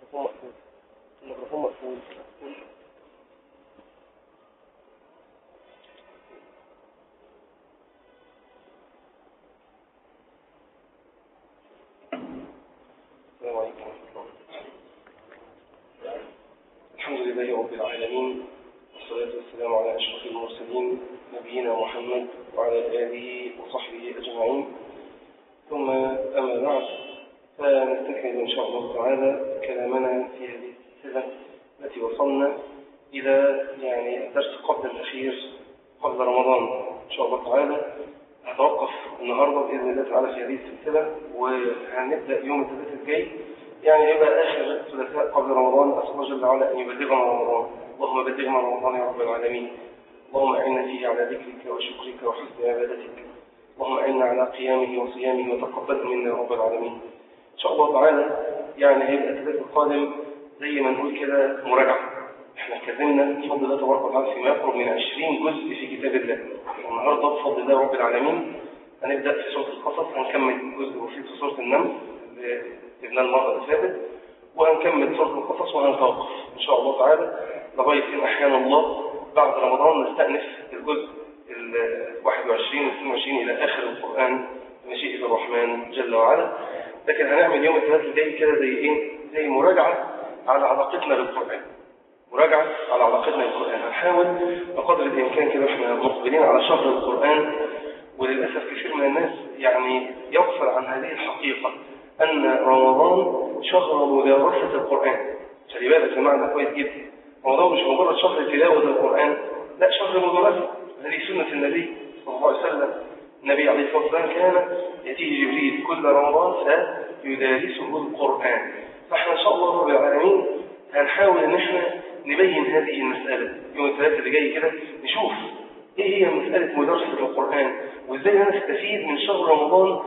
مقفول الميكروفون مقفول السلام عليكم ورحمة الله الحمد لله رب العالمين والصلاة والسلام على أشرف المرسلين نبينا محمد وعلى آله وصحبه أجمعين ثم أما بعد فنستكمل إن شاء الله تعالى كلامنا في هذه السلسلة التي وصلنا إلى يعني الدرس قبل الأخير قبل رمضان إن شاء الله تعالى هتوقف النهاردة بإذن الله تعالى في هذه السلسلة وهنبدأ يوم الثلاثاء الجاي يعني يبقى آخر ثلاثاء قبل رمضان أسأل الله جل وعلا أن يبلغنا رمضان اللهم بلغنا رمضان يا رب العالمين اللهم أعنا فيه على ذكرك وشكرك وحسن عبادتك اللهم أعنا على قيامه وصيامه وتقبله منا يا رب العالمين إن شاء الله تعالى يعني هيبقى الثلاثاء القادم زي ما نقول كده مراجعة احنا اتكلمنا بفضل الله تبارك وتعالى فيما يقرب من 20 جزء في كتاب الله النهارده بفضل الله رب العالمين هنبدا في سوره القصص هنكمل جزء بسيط في سوره النمل اللي جبناه المره اللي فاتت وهنكمل سوره القصص وهنتوقف ان شاء الله تعالى لغايه ان احيانا الله بعد رمضان نستأنف الجزء ال 21 و 22 الى اخر القران بمشيئه الرحمن جل وعلا لكن هنعمل يوم الثلاثاء الجاي كده زي ايه؟ زي مراجعه على علاقتنا بالقران مراجعة على علاقتنا بالقرآن هنحاول بقدر الإمكان كده احنا مقبلين على شهر القرآن وللأسف كثير من الناس يعني يغفل عن هذه الحقيقة أن رمضان شهر مدارسة القرآن خلي بالك المعنى كويس جدا رمضان مش مجرد شهر تلاوة القرآن لا شهر مدارسة هذه سنة النبي صلى الله عليه وسلم النبي عليه الصلاة والسلام كان يأتيه جبريل كل رمضان فيدارسه القرآن فاحنا إن شاء الله رب العالمين هنحاول ان احنا نبين هذه المسألة يوم الثلاثة اللي جاي كده نشوف ايه هي مسألة مدرسة القرآن وازاي انا استفيد من شهر رمضان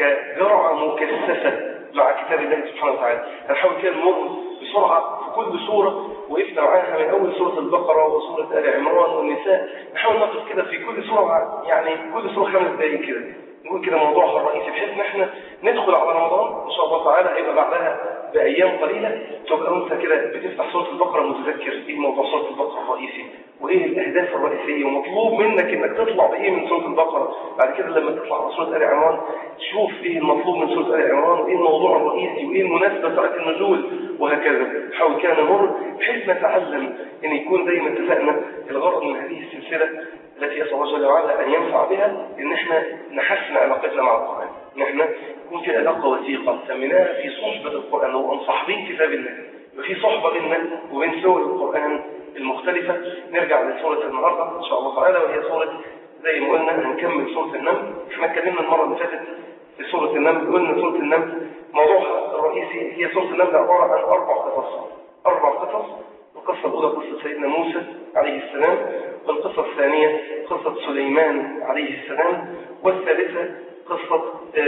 كجرعة مكثفة مع كتاب الله سبحانه وتعالى هنحاول كده نمر بسرعة في كل سورة وقفنا معاها من أول سورة البقرة وسورة آل عمران والنساء نحاول نقف كده في كل سورة يعني كل سورة خمس دقايق كده نقول كده موضوعها الرئيسي بحيث ان احنا ندخل على رمضان ان شاء الله تعالى هيبقى بعدها بايام قليله تبقى انت كده بتفتح سوره البقره متذكر ايه موضوع سوره البقره الرئيسي وايه الاهداف الرئيسيه ومطلوب منك انك تطلع بايه من سوره البقره بعد كده لما تطلع على سوره ال عمران تشوف ايه المطلوب من سوره ال عمران وايه الموضوع الرئيسي وايه المناسبه بتاعت النزول وهكذا نحاول كده نمر بحيث نتعلم ان يكون زي ما اتفقنا الغرض من هذه السلسله التي يسأل الله جل وعلا أن ينفع بها إن إحنا نحسن علاقتنا مع القرآن إن إحنا يكون في علاقة وثيقة سميناها في صحبة القرآن هو صاحبين كتاب الله يبقى في صحبة بيننا وبين سور القرآن المختلفة نرجع لسورة النهاردة إن شاء الله تعالى وهي سورة زي ما قلنا هنكمل سورة النمل إحنا اتكلمنا المرة اللي فاتت في سورة النمل قلنا سورة النمل موضوعها الرئيسي هي سورة النمل عبارة عن أربع قصص أربع قصص القصة الأولى قصة سيدنا موسى عليه السلام والقصة الثانية قصة سليمان عليه السلام والثالثة قصة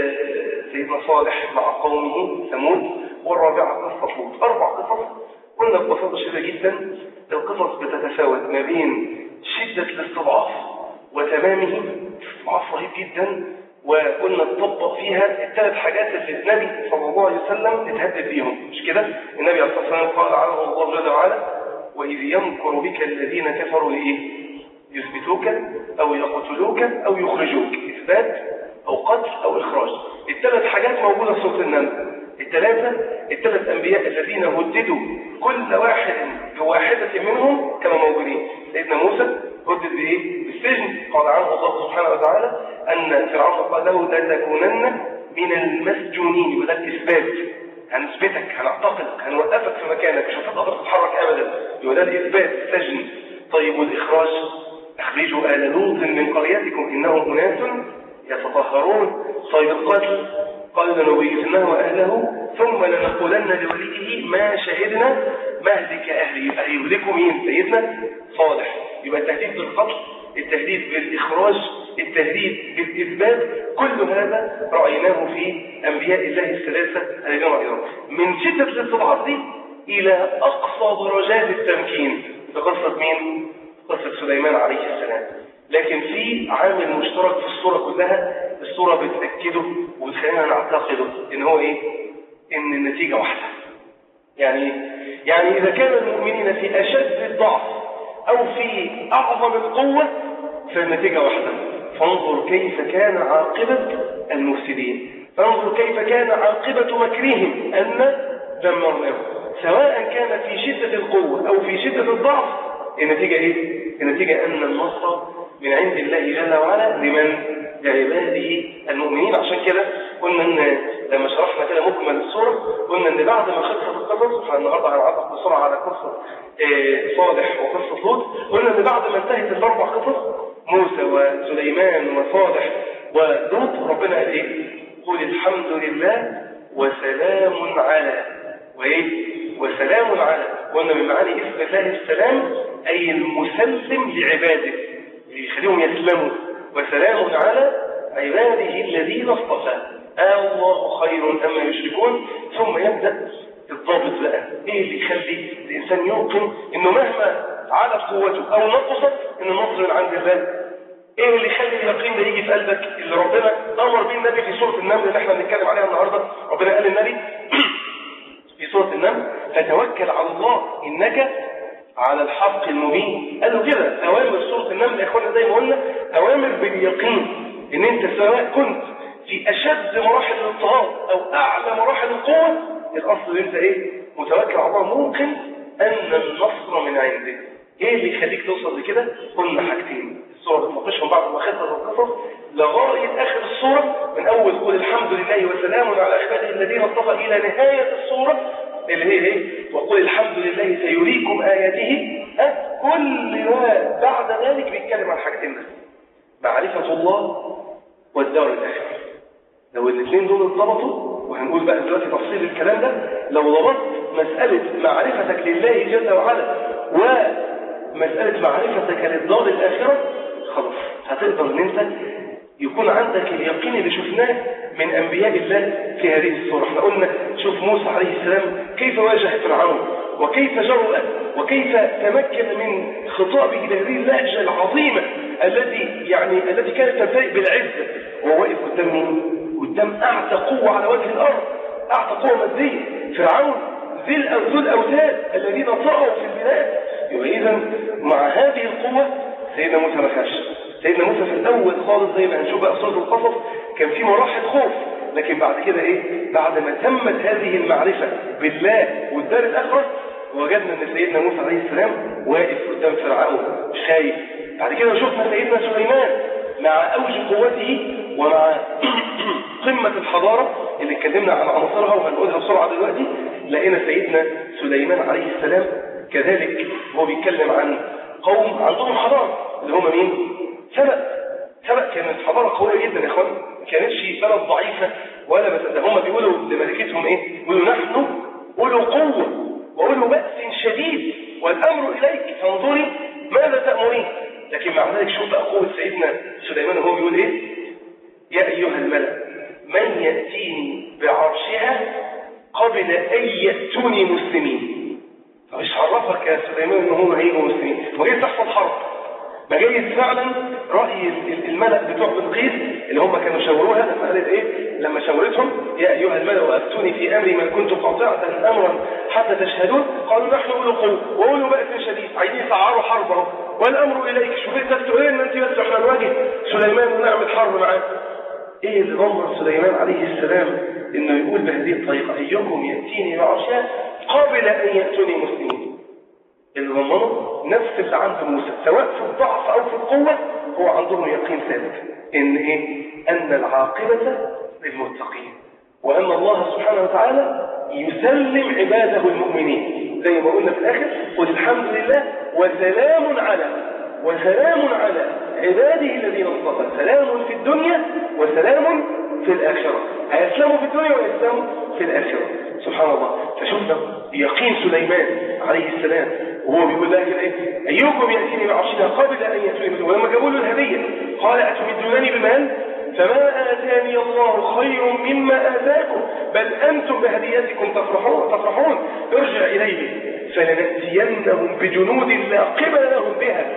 سيدنا صالح مع قومه ثمود والرابعة قصة لوط أربع قصص قلنا ببساطة شديدة جدا القصص بتتفاوت ما بين شدة الاستضعاف وتمامه استضعاف رهيب جدا وقلنا نطبق فيها الثلاث حاجات اللي النبي صلى الله عليه وسلم اتهدد بيهم مش كده النبي عليه الصلاه والسلام قال عنه الله جل وعلا واذ يمكر بك الذين كفروا لايه يثبتوك او يقتلوك او يخرجوك اثبات او قتل او اخراج الثلاث حاجات موجوده في سوره النمل الثلاثه الثلاث انبياء الذين هددوا كل واحد بواحده منهم كانوا موجودين سيدنا موسى هدد بايه بالسجن قال عنه الله سبحانه وتعالى ان فرعون قال له لتكونن من المسجونين وده الاثبات هنثبتك هنعتقدك هنوقفك في مكانك مش هتقدر تتحرك ابدا يبقى ده الاثبات السجن طيب والاخراج اخرجوا ال لوط من قريتكم انهم اناس يتطهرون طيب القتل قال لنبيتنه واهله ثم لنقولن لوليه ما شهدنا مهلك اهله يبقى يهلكوا مين سيدنا صالح يبقى التهديد بالقتل التهديد بالإخراج التهديد بالإثبات كل هذا رأيناه في أنبياء الله الثلاثة الذين رأيناه من شدة الاستضعاف دي إلى أقصى درجات التمكين في قصة مين؟ قصة سليمان عليه السلام لكن في عامل مشترك في الصورة كلها الصورة بتأكده وتخلينا نعتقده إن هو إيه؟ إن النتيجة واحدة يعني يعني إذا كان المؤمنين في أشد الضعف أو في أعظم القوة فالنتيجة واحدة فانظر كيف كان عاقبة المفسدين فانظر كيف كان عاقبة مكرهم أن دمرناه سواء كان في شدة القوة أو في شدة الضعف النتيجة إيه؟ النتيجة أن النصر من عند الله جل وعلا لمن؟ لعباده المؤمنين عشان كده قلنا ان لما شرحنا كده مجمل الصورة قلنا ان بعد ما خلصت القصص النهارده هنعرف بسرعة على قصة صالح وقصة لوط قلنا ان بعد ما انتهت الاربع قصص موسى وسليمان وصالح ولوط ربنا قال ايه؟ قل الحمد لله وسلام على وايه؟ وسلام على قلنا من معاني اسم الله السلام اي المسلم لعباده يخليهم يسلموا وسلام على عباده الذين اصطفى آه الله خير أما يشركون ثم يبدأ الضابط بقى ايه اللي يخلي الإنسان يوقن انه مهما علت قوته او نقصت ان النصر من عند الله ايه اللي يخلي اليقين ده يجي في قلبك اللي ربنا امر بيه النبي في سوره النمل اللي احنا بنتكلم عليها النهارده ربنا قال للنبي في سوره النمل فتوكل على الله انك على الحق المبين قالوا كده اوامر سوره النمل يا اخوانا زي ما قلنا اوامر باليقين ان انت سواء كنت في اشد مراحل الاضطهاد او اعلى مراحل القوه الاصل ان انت ايه متوكل على الله ممكن ان النصر من عندك ايه اللي يخليك توصل لكده قلنا حاجتين الصوره بتناقشهم بعد ما خلصت القصص لغايه اخر الصوره من اول قول الحمد لله وسلام على عباده الذين اصطفى الى نهايه الصوره اللي هي ايه وقل الحمد لله سيريكم اياته أه؟ كل ما بعد ذلك بيتكلم عن حاجتين بس معرفه الله والدار الاخره لو الاثنين دول اتضبطوا وهنقول بقى دلوقتي تفصيل الكلام ده لو ضبطت مسألة معرفتك لله جل وعلا ومسألة معرفتك للدار الآخرة خلاص هتقدر ان انت يكون عندك اليقين اللي شفناه من أنبياء الله في هذه الصورة احنا قلنا شوف موسى عليه السلام كيف واجه فرعون وكيف جرؤ وكيف تمكن من خطابه بهذه اللهجة العظيمة التي يعني التي كانت تمتلئ بالعزة وهو واقف قدام مين؟ قدام أعتى قوة على وجه الأرض أعتى قوة مادية فرعون ذي ذو الأوتاد الذين طغوا في البلاد يبقى إذا مع هذه القوة سيدنا موسى ما خافش سيدنا موسى في الأول خالص زي ما هنشوف بقى سورة القصص كان في مراحل خوف لكن بعد كده إيه بعد ما تمت هذه المعرفة بالله والدار الآخرة وجدنا ان سيدنا موسى عليه السلام واقف قدام فرعون خايف بعد كده شفنا سيدنا سليمان مع اوج قوته ومع قمة الحضارة اللي اتكلمنا عن عناصرها وهنقولها بسرعة دلوقتي لقينا سيدنا سليمان عليه السلام كذلك هو بيتكلم عن قوم عندهم حضارة اللي هم مين؟ سبأ سبأ كانت حضارة قوية جدا يا اخوان ما كانتش بلد ضعيفة ولا بس ده هم بيقولوا لملكتهم ايه؟ بيقولوا نحن أولو قوة وأولو بأس شديد والأمر إليك فانظري ماذا تأمرين لكن مع ذلك شوف بقى قوة سيدنا سليمان وهو بيقول ايه يا أيها الملأ من يأتيني بعرشها قبل أن يأتوني مسلمين فمش عرفك يا سليمان ان هم هيجوا مسلمين وجاي تحصل حرب ما جاي فعلا رأي الملأ بتوع بلقيس اللي هم كانوا شاوروها لما قالت ايه لما شاورتهم يا ايها الملأ افتوني في امري ما كنت قاطعة امرا حتى تشهدون قالوا نحن اولو قوة واولو بأس شديد عايزين يسعروا حرب اهو والامر اليك شوف انت بتقول ان انت بس احنا نواجه سليمان ونعمل حرب معاه ايه اللي ضمن سليمان عليه السلام انه يقول بهذه الطريقة ايكم يأتيني بعرشها قبل ان يأتوني مسلمين اللي ضمنه نفس اللي عند موسى سواء في الضعف او في القوة هو عندهم يقين ثابت ان ايه ان العاقبة للمتقين وان الله سبحانه وتعالى يسلم عباده المؤمنين زي ما قلنا في الاخر قل الحمد لله وسلام على وسلام على عباده الذين اصطفى سلام في الدنيا وسلام في الآخرة هيسلموا في الدنيا ويسلموا في الآخرة سبحان الله فشفنا يقين سليمان عليه السلام وهو بيقول لها كده ايه ايكم ياتيني بعرشها قبل ان ياتوني ولما جابوا له الهديه قال اتمدونني بمال فما آتاني الله خير مما آتاكم بل أنتم بهديتكم تفرحون تفرحون ارجع إليه فلنأتينهم بجنود لا قبل لهم بها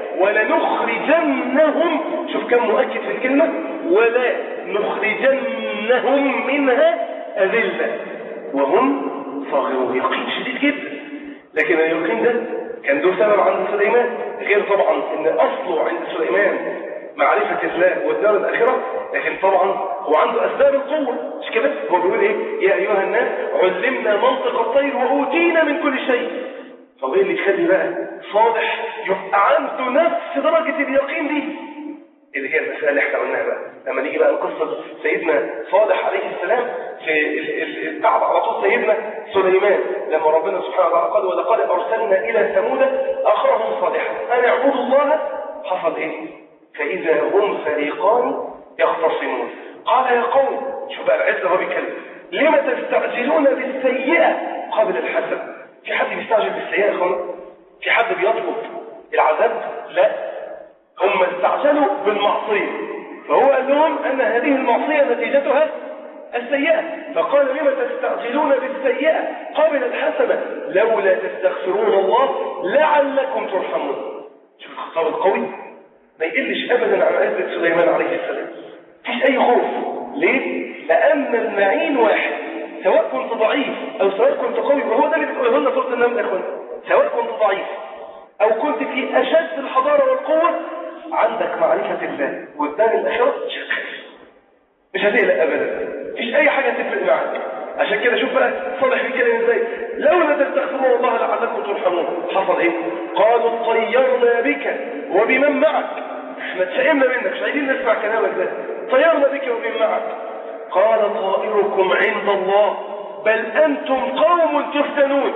ولنخرجنهم شوف كم مؤكد في الكلمة ولا نخرجنهم منها أذلة وهم صاغر يقين شديد جدا لكن اليقين ده كان له سبب عند سليمان غير طبعا ان اصله عند سليمان معرفة الله والدار الآخرة لكن طبعا هو عنده أسباب القوة مش كده هو بيقول إيه يا أيها الناس علمنا منطق الطير وأوتينا من كل شيء طب إيه اللي يخلي بقى صالح يبقى عنده نفس درجة اليقين دي اللي هي المسألة اللي احنا قلناها بقى لما نيجي بقى لقصة سيدنا صالح عليه السلام في البعض على طول سيدنا سليمان لما ربنا سبحانه وتعالى قال ولقد أرسلنا إلى ثمود أخاهم صالحا أن اعبدوا الله حصل إيه فإذا هم فريقان يختصمون قال يا قوم شوف بقى العزة هو بيتكلم لما تستعجلون بالسيئة قبل الحسن في حد بيستعجل بالسيئة يا اخوانا في حد بيطلب العذاب لا هم استعجلوا بالمعصية فهو قال لهم أن هذه المعصية نتيجتها السيئة فقال لما تستعجلون بالسيئة قبل الحسنة لولا تستغفرون الله لعلكم ترحمون شوف الخطاب القوي ما يقلش ابدا عن عزة سليمان عليه السلام مفيش اي خوف ليه؟ لان المعين واحد سواء كنت ضعيف او سواء كنت قوي وهو ده اللي بتقوله لنا سوره النمل يا اخوان سواء كنت ضعيف او كنت في اشد الحضاره والقوه عندك معرفه الله والدار الاخره مش هتخاف مش هتقلق ابدا مفيش اي حاجه تفرق معاك عشان كده شوف بقى صالح بيتكلم ازاي لولا تستغفرون الله لعلكم ترحمون حصل ايه قالوا طيرنا بك وبمن معك احنا اتشائمنا منك مش عايزين نسمع كلامك ده طيرنا بك وبمن معك قال طائركم عند الله بل انتم قوم تفتنون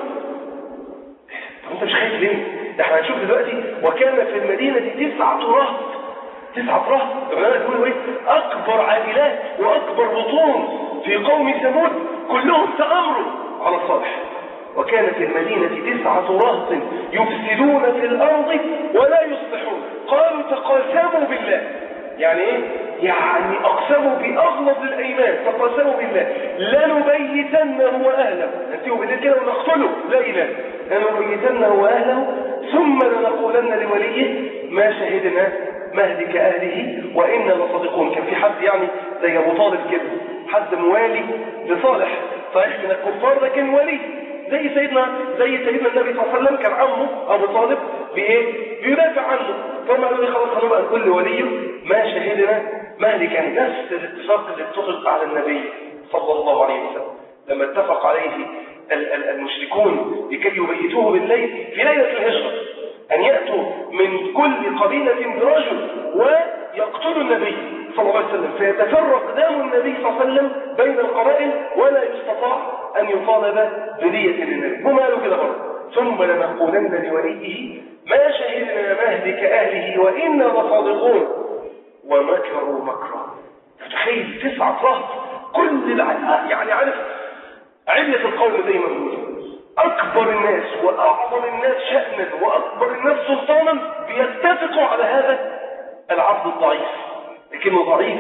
طب انت مش خايف ليه ده احنا هنشوف دلوقتي وكان في المدينه تسعه رهط تسعة رهط العلماء يقولوا ايه اكبر عائلات واكبر بطون في قوم ثمود كلهم تامروا على الصالح وكان في المدينة تسعة رهط يفسدون في الأرض ولا يصلحون قالوا تقاسموا بالله يعني ايه؟ يعني أقسموا بأغلظ الأيمان تقاسموا بالله لنبيتنه وأهله ننتهوا بالليل كده ونقتله لا إله لنبيتنه وأهله ثم لنقولن لوليه ما شهدنا مهلك أهله وإنا لصادقون كان في حد يعني زي أبو طالب كده حد موالي لصالح صحيح من الكفار لكن ولي زي سيدنا زي سيدنا النبي صلى الله عليه وسلم كان عمه ابو طالب بايه بيدافع عنه فهم قالوا لي خلاص هنبقى كل ولي ما شهدنا مهلكا نفس الاتفاق اللي اتفق على النبي صلى الله عليه وسلم لما اتفق عليه المشركون لكي يبيتوه بالليل في ليله الهجره ان ياتوا من كل قبيله برجل ويقتلوا النبي صلى الله عليه وسلم فيتفرق دم النبي صلى الله عليه وسلم بين القبائل ولا يستطاع أن يطالب بدية للنبي هم قالوا كده برضه ثم لنقولن لوليه ما شهدنا مهلك أهله وإنا لصادقون ومكروا مكرا تخيل تسعة رهط كل الع... يعني عارف علة القوم زي ما بيقولوا أكبر الناس وأعظم الناس شأنا وأكبر الناس سلطانا بيتفقوا على هذا العبد الضعيف لكنه ضعيف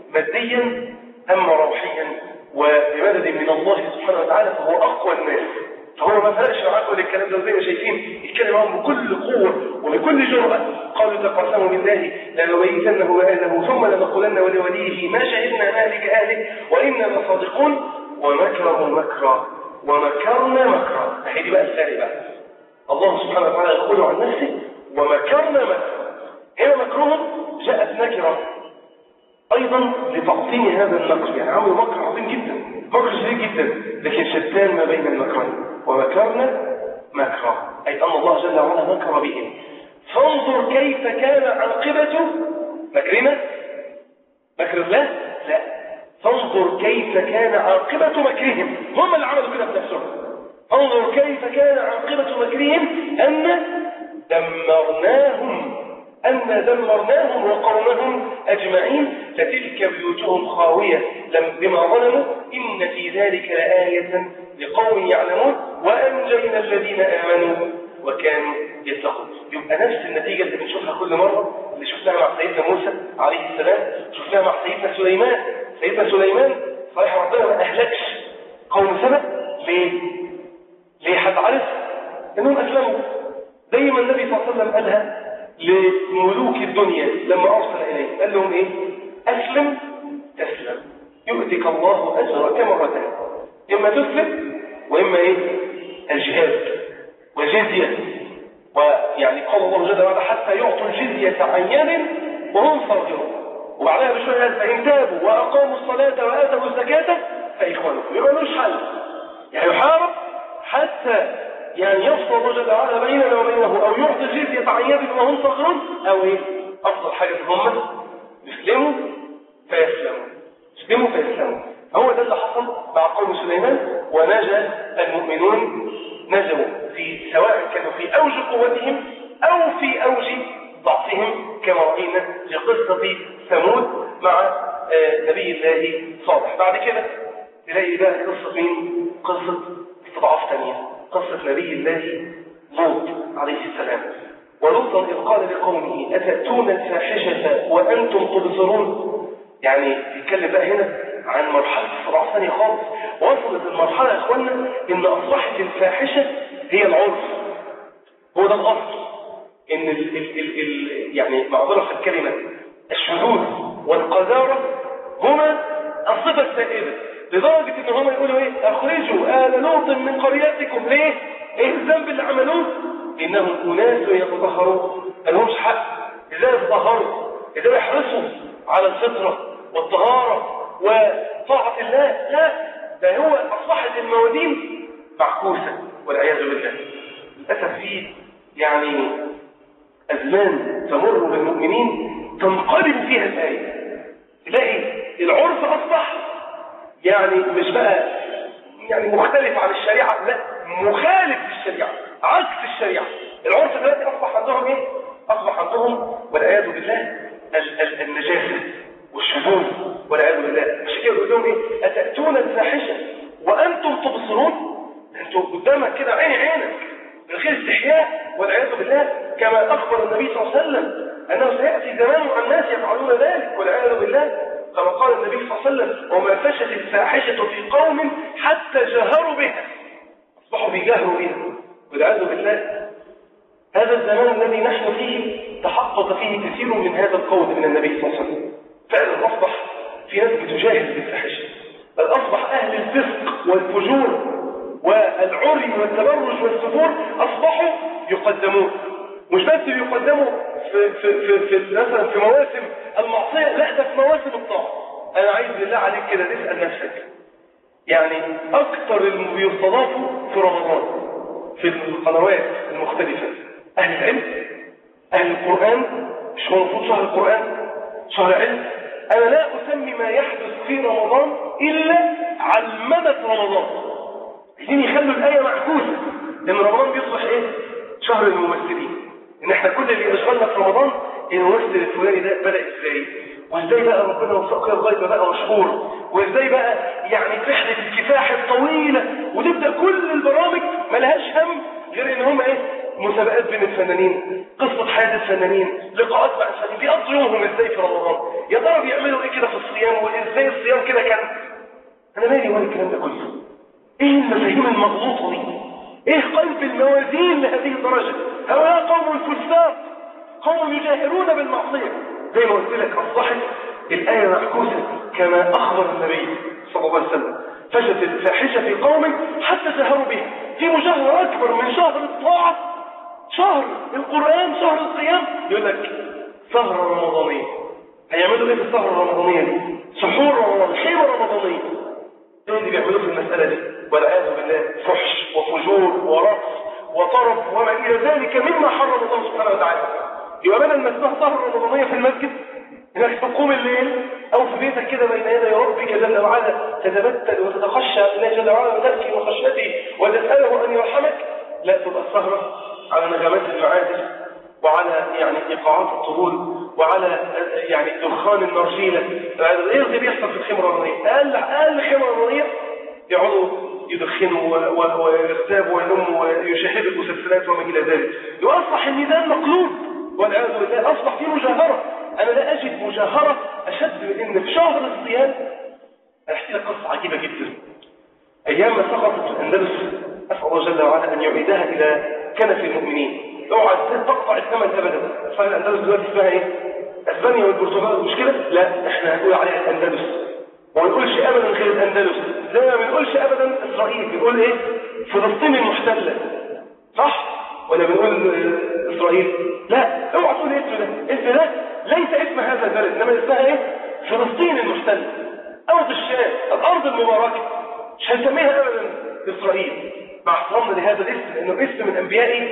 ماديا أما روحيا وبمدد من الله سبحانه وتعالى فهو أقوى الناس فهو ما فرقش معاه كل الكلام ده زي ما شايفين يتكلم معاهم بكل قوة وبكل جرأة قالوا تقاسموا بالله لنبيتنه وأهله ثم لنقولن ولوليه ما شهدنا مالك أهله وإنا لصادقون ومكروا مكرا ومكرنا مكرا هي دي بقى الثاني بقى الله سبحانه وتعالى يقول عن نفسه ومكرنا مكرا هنا مكرهم جاءت نكرة أيضا لتعظيم هذا المكر يعني عملوا مكر عظيم جدا مكر شديد جدا لكن شتان ما بين المكرين ومكرنا مكرا أي أن الله جل وعلا مكر بهم فانظر كيف كان عاقبة مكرنا مكر الله لا فانظر كيف كان عاقبة مكرهم هم اللي عملوا كده بنفسهم انظر كيف كان عاقبة مكرهم أن دمرناهم أن دمرناهم وقومهم أجمعين فتلك بيوتهم خاوية بما ظلموا إن في ذلك لآية لقوم يعلمون وأنجينا الذين آمنوا وكانوا يتقون يبقى نفس النتيجة اللي بنشوفها كل مرة اللي شفناها مع سيدنا موسى عليه السلام شفناها مع سيدنا سليمان سيدنا سليمان صحيح ربنا ما أهلكش قوم سبأ ليه؟ ليه حد عارف؟ إنهم أسلموا دايما النبي صلى الله عليه وسلم قالها لملوك الدنيا لما أرسل إليه قال لهم إيه أسلم تسلم يؤتك الله أجرك مرتين إما تسلم وإما إيه الجهاد وجزية ويعني قال الله جل وعلا حتى يعطوا الجزية عن يد وهم صاغرون وبعدها بشوية قال فإن تابوا وأقاموا الصلاة وآتوا الزكاة فإخوانكم يبقى ملوش حل يعني يحارب حتى يعني يفصل الله جل وعلا بيننا وبينه أو يعطي الجزية عن يد وهم صاغرون أو إيه أفضل حاجة في هم يسلموا فيسلموا يسلموا فيسلموا هو ده اللي حصل مع قوم سليمان ونجا المؤمنون نجوا في سواء كانوا في أوج قوتهم أو في أوج ضعفهم كما رأينا في قصة ثمود مع آه، نبي الله صالح بعد كده تلاقي بقى قصة مين؟ قصة استضعاف ثانية قصة نبي الله لوط عليه السلام ولوطا إذ قال لقومه أتأتون الفاحشة وأنتم تبصرون يعني بيتكلم بقى هنا عن مرحلة استضعاف ثانية خالص وصلت المرحلة يا إخوانا إن أصبحت الفاحشة هي العرف هو ده الأصل إن ال ال ال ال يعني معذرة في الكلمة الشذوذ والقذارة هما الصفة السائدة لدرجة إن هما يقولوا إيه أخرجوا آل لوط من قريتكم ليه؟ إيه الذنب اللي عملوه؟ إنهم أناس يتطهرون ما لهمش حق إزاي يتطهروا؟ إزاي يحرصوا على الفطرة والطهارة وطاعة الله لا ده هو أصبحت الموازين معكوسة والعياذ بالله للأسف في يعني أزمان تمر بالمؤمنين تنقلب فيها الآية تلاقي العرف أصبح يعني مش بقى يعني مختلف عن الشريعة لا مخالف للشريعة عكس الشريعة العرف دلوقتي أصبح عندهم إيه؟ أصبح عندهم والعياذ بالله النجاسة والشذوذ والعياذ بالله عشان كده يقول لهم ايه اتاتون الفاحشه وانتم تبصرون انتوا قدامك كده عيني عينك من غير استحياء والعياذ بالله كما اخبر النبي صلى الله عليه وسلم انه سياتي زمان الناس يفعلون ذلك والعياذ بالله كما قال النبي صلى الله عليه وسلم وما فشت الفاحشه في قوم حتى جهروا بها اصبحوا بيجاهروا بها والعياذ بالله هذا الزمان الذي نحن فيه تحقق فيه كثير من هذا القول من النبي صلى الله عليه وسلم فعلا أصبح في ناس بتجاهد بالفحش بل أصبح أهل الفسق والفجور والعري والتبرج والسفور أصبحوا يقدمون مش بس يقدموا في, في, في, في مثلا في مواسم المعصية لا ده في مواسم الطاعة أنا عايز بالله عليك كده تسأل نفسك يعني أكثر اللي بيستضافوا في رمضان في القنوات المختلفة أهل العلم أهل القرآن مش هو المفروض شهر القرآن شهر علم أنا لا أسمي ما يحدث في رمضان إلا علمنة رمضان عايزين يخلوا الآية معكوسة لأن رمضان بيصبح إيه؟ شهر الممثلين إن إحنا كل اللي يشغلنا في رمضان الممثل الفلاني ده بدأ إزاي وإزاي بقى ربنا وفقه لغاية ما بقى مشهور وإزاي بقى يعني رحلة الكفاح الطويلة وتبدأ كل البرامج ملهاش هم غير إن هم إيه مسابقات بين الفنانين قصة حياة الفنانين لقاءات مع الفنانين بيقضوا يومهم ازاي في رمضان يا ترى بيعملوا ايه كده في الصيام وازاي الصيام كده كان انا مالي ولا الكلام ده كله ايه المفاهيم المغلوطة دي ايه قلب الموازين لهذه الدرجة هؤلاء قوم فساق قوم يجاهرون بالمعصية زي ما قلت لك اصبحت الآية معكوسة كما أخبر النبي صلى الله عليه وسلم فشت الفاحشة في قوم حتى جهروا بها في مجاهرة أكبر من شهر الطاعة شهر القرآن شهر الصيام يقول لك سهرة رمضانية هيعملوا ايه في السهرة الرمضانية دي سحور رمضان خيمة رمضانية ايه اللي بيعملوه في المسألة دي والعياذ بالله فحش وفجور ورقص وطرف وما إلى ذلك مما حرم الله سبحانه وتعالى يبقى بدل ما اسمها سهرة رمضانية في المسجد انك تقوم الليل او في بيتك كده بين يدي ربك جل وعلا تتبتل وتتخشى الله جل وعلا وتبكي من خشيته وتسأله ان يرحمك لا تبقى السهرة على نغمات المعازف وعلى يعني ايقاعات الطبول وعلى يعني دخان النرجيلة ايه اللي بيحصل في الخمرة الرمضانية اقل اقل خمرة رمضانية يقعدوا يدخنوا ويغتابوا وينموا ويشاهدوا المسلسلات وما الى ذلك واصبح النداء مقلوب والعياذ بالله اصبح في مجاهرة انا لا اجد مجاهرة اشد من ان في شهر الصيام احكي لك قصة عجيبة جدا ايام ما سقطت الاندلس اسال الله جل وعلا ان يعيدها الى كنف المؤمنين اوعى تقطع الثمن ابدا فالاندلس دلوقتي اسمها ايه اسبانيا والبرتغال مش كده لا احنا هنقول عليها الاندلس وما نقولش ابدا غير الاندلس زي ما بنقولش ابدا اسرائيل بنقول ايه فلسطين المحتلة صح ولا بنقول إسرائيل لا اوعى تقول اسم ده اسم ده ليس اسم هذا البلد انما اسمها ايه فلسطين المحتلة أرض الشام الأرض المباركة مش هنسميها أبدا إسرائيل مع احترامنا لهذا الاسم لأنه اسم من أنبياء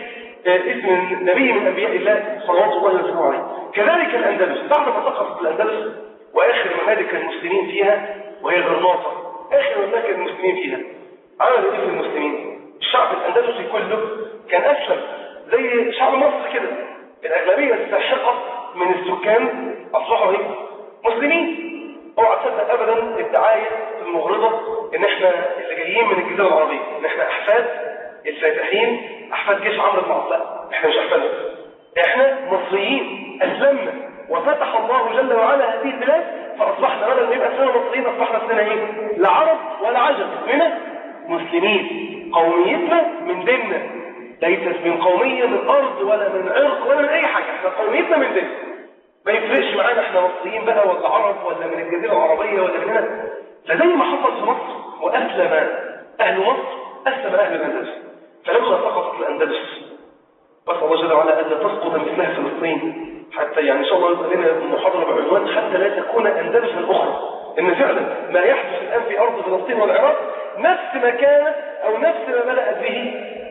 اسم نبي من أنبياء الله صلوات الله وسلامه عليه كذلك الأندلس بعد ما سقطت الأندلس وآخر ممالك المسلمين فيها وهي غرناطة آخر ممالك المسلمين فيها عملوا إيه في المسلمين الشعب الأندلسي كله كان أسلم زي شعب مصر كده الأغلبية الساحقة من السكان أصبحوا إيه؟ مسلمين اوعى تصدق ابدا الدعايه المغرضه ان احنا اللي جايين من الجزيره العربيه ان احنا احفاد الفاتحين احفاد جيش عمرو بن عبد احنا مش احفادهم احنا مصريين اسلمنا وفتح الله جل وعلا هذه البلاد فاصبحنا بدل ما يبقى اسمنا مصريين اصبحنا اسمنا ايه لا عرب ولا عجم اسمنا مسلمين قوميتنا من ديننا ليست من قوميه من ارض ولا من عرق ولا من اي حاجه احنا قوميتنا من ديننا ما يفرقش معانا احنا مصريين بقى ولا عرب ولا من الجزيرة العربية ولا من هنا فزي ما حصل في مصر وأسلم أهل مصر أسلم أهل الأندلس فلما سقطت الأندلس بس الله جل وعلا ألا تسقط مثلها فلسطين حتى يعني إن شاء الله يبقى لنا محاضرة بعنوان حتى لا تكون أندلسا أخرى إن فعلا ما يحدث الآن في أرض فلسطين والعراق نفس ما كانت أو نفس ما بدأت به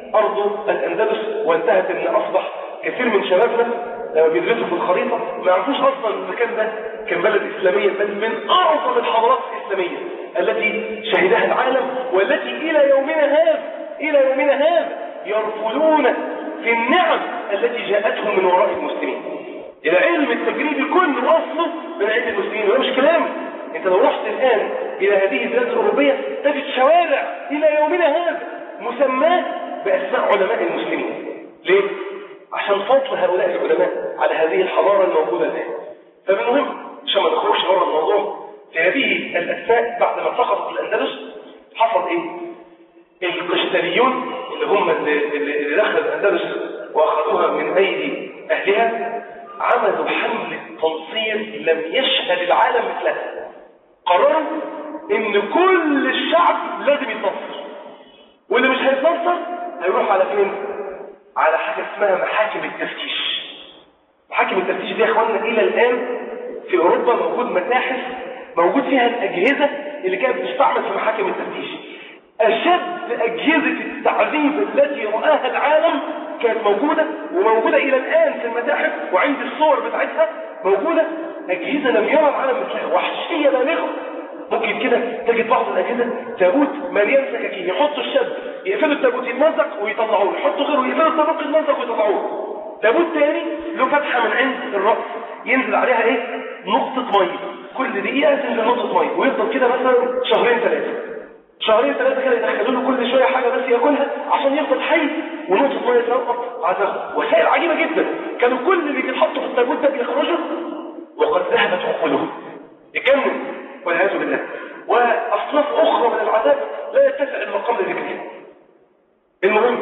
أرض الأندلس وانتهت إن أصبح كثير من شبابنا لما بيدرسوا في الخريطة ما يعرفوش أصلا المكان ده كان بلد إسلامية بل من أعظم الحضارات الإسلامية التي شهدها العالم والتي إلى يومنا هذا إلى يومنا هذا يرفلون في النعم التي جاءتهم من وراء المسلمين العلم التجريبي كله أصله من عند المسلمين وده مش كلام انت لو رحت الآن إلى هذه البلاد الأوروبية تجد شوارع إلى يومنا هذا مسماه بأسماء علماء المسلمين ليه؟ عشان فضل هؤلاء العلماء على هذه الحضارة الموجودة الآن فبالمهم عشان ما نخرجش بره الموضوع في هذه الأسماء بعد ما سقطت الأندلس حصل إيه؟ القشتريون اللي هم اللي, اللي دخلوا الأندلس وأخذوها من أيدي أهلها عملوا حملة تنصير لم يشهد العالم مثلها قرروا إن كل الشعب لازم يتنصر واللي مش هيتنصر هيروح على فين؟ على حاجة اسمها محاكم التفتيش محاكم التفتيش دي يا اخوانا الى الان في اوروبا موجود متاحف موجود فيها الاجهزة اللي كانت بتستعمل في محاكم التفتيش اشد اجهزة التعذيب التي رآها العالم كانت موجودة وموجودة الى الان في المتاحف وعند الصور بتاعتها موجودة اجهزة لم يرى العالم مثلها وحشية بالغة ممكن كده تجد بعض الأجهزة تابوت مليان سكاكين يحطوا الشاب يقفلوا التابوت يتمزق ويطلعوه يحطوا غيره يقفلوا التابوت يتمزق ويطلعوه تابوت تاني له فتحة من عند الرأس ينزل عليها ايه نقطة مية كل دقيقة تنزل نقطة مية ويفضل كده مثلا شهرين ثلاثة شهرين ثلاثة كده يدخلوا له كل شوية حاجة بس ياكلها عشان يفضل حي ونقطة مية تنقط عذابه وسائل عجيبة جدا كانوا كل اللي بيتحطوا في التابوت ده بيخرجوا وقد ذهبت عقولهم يجنن والعياذ بالله واصناف اخرى من العذاب لا يتسع المقام لذكرها المهم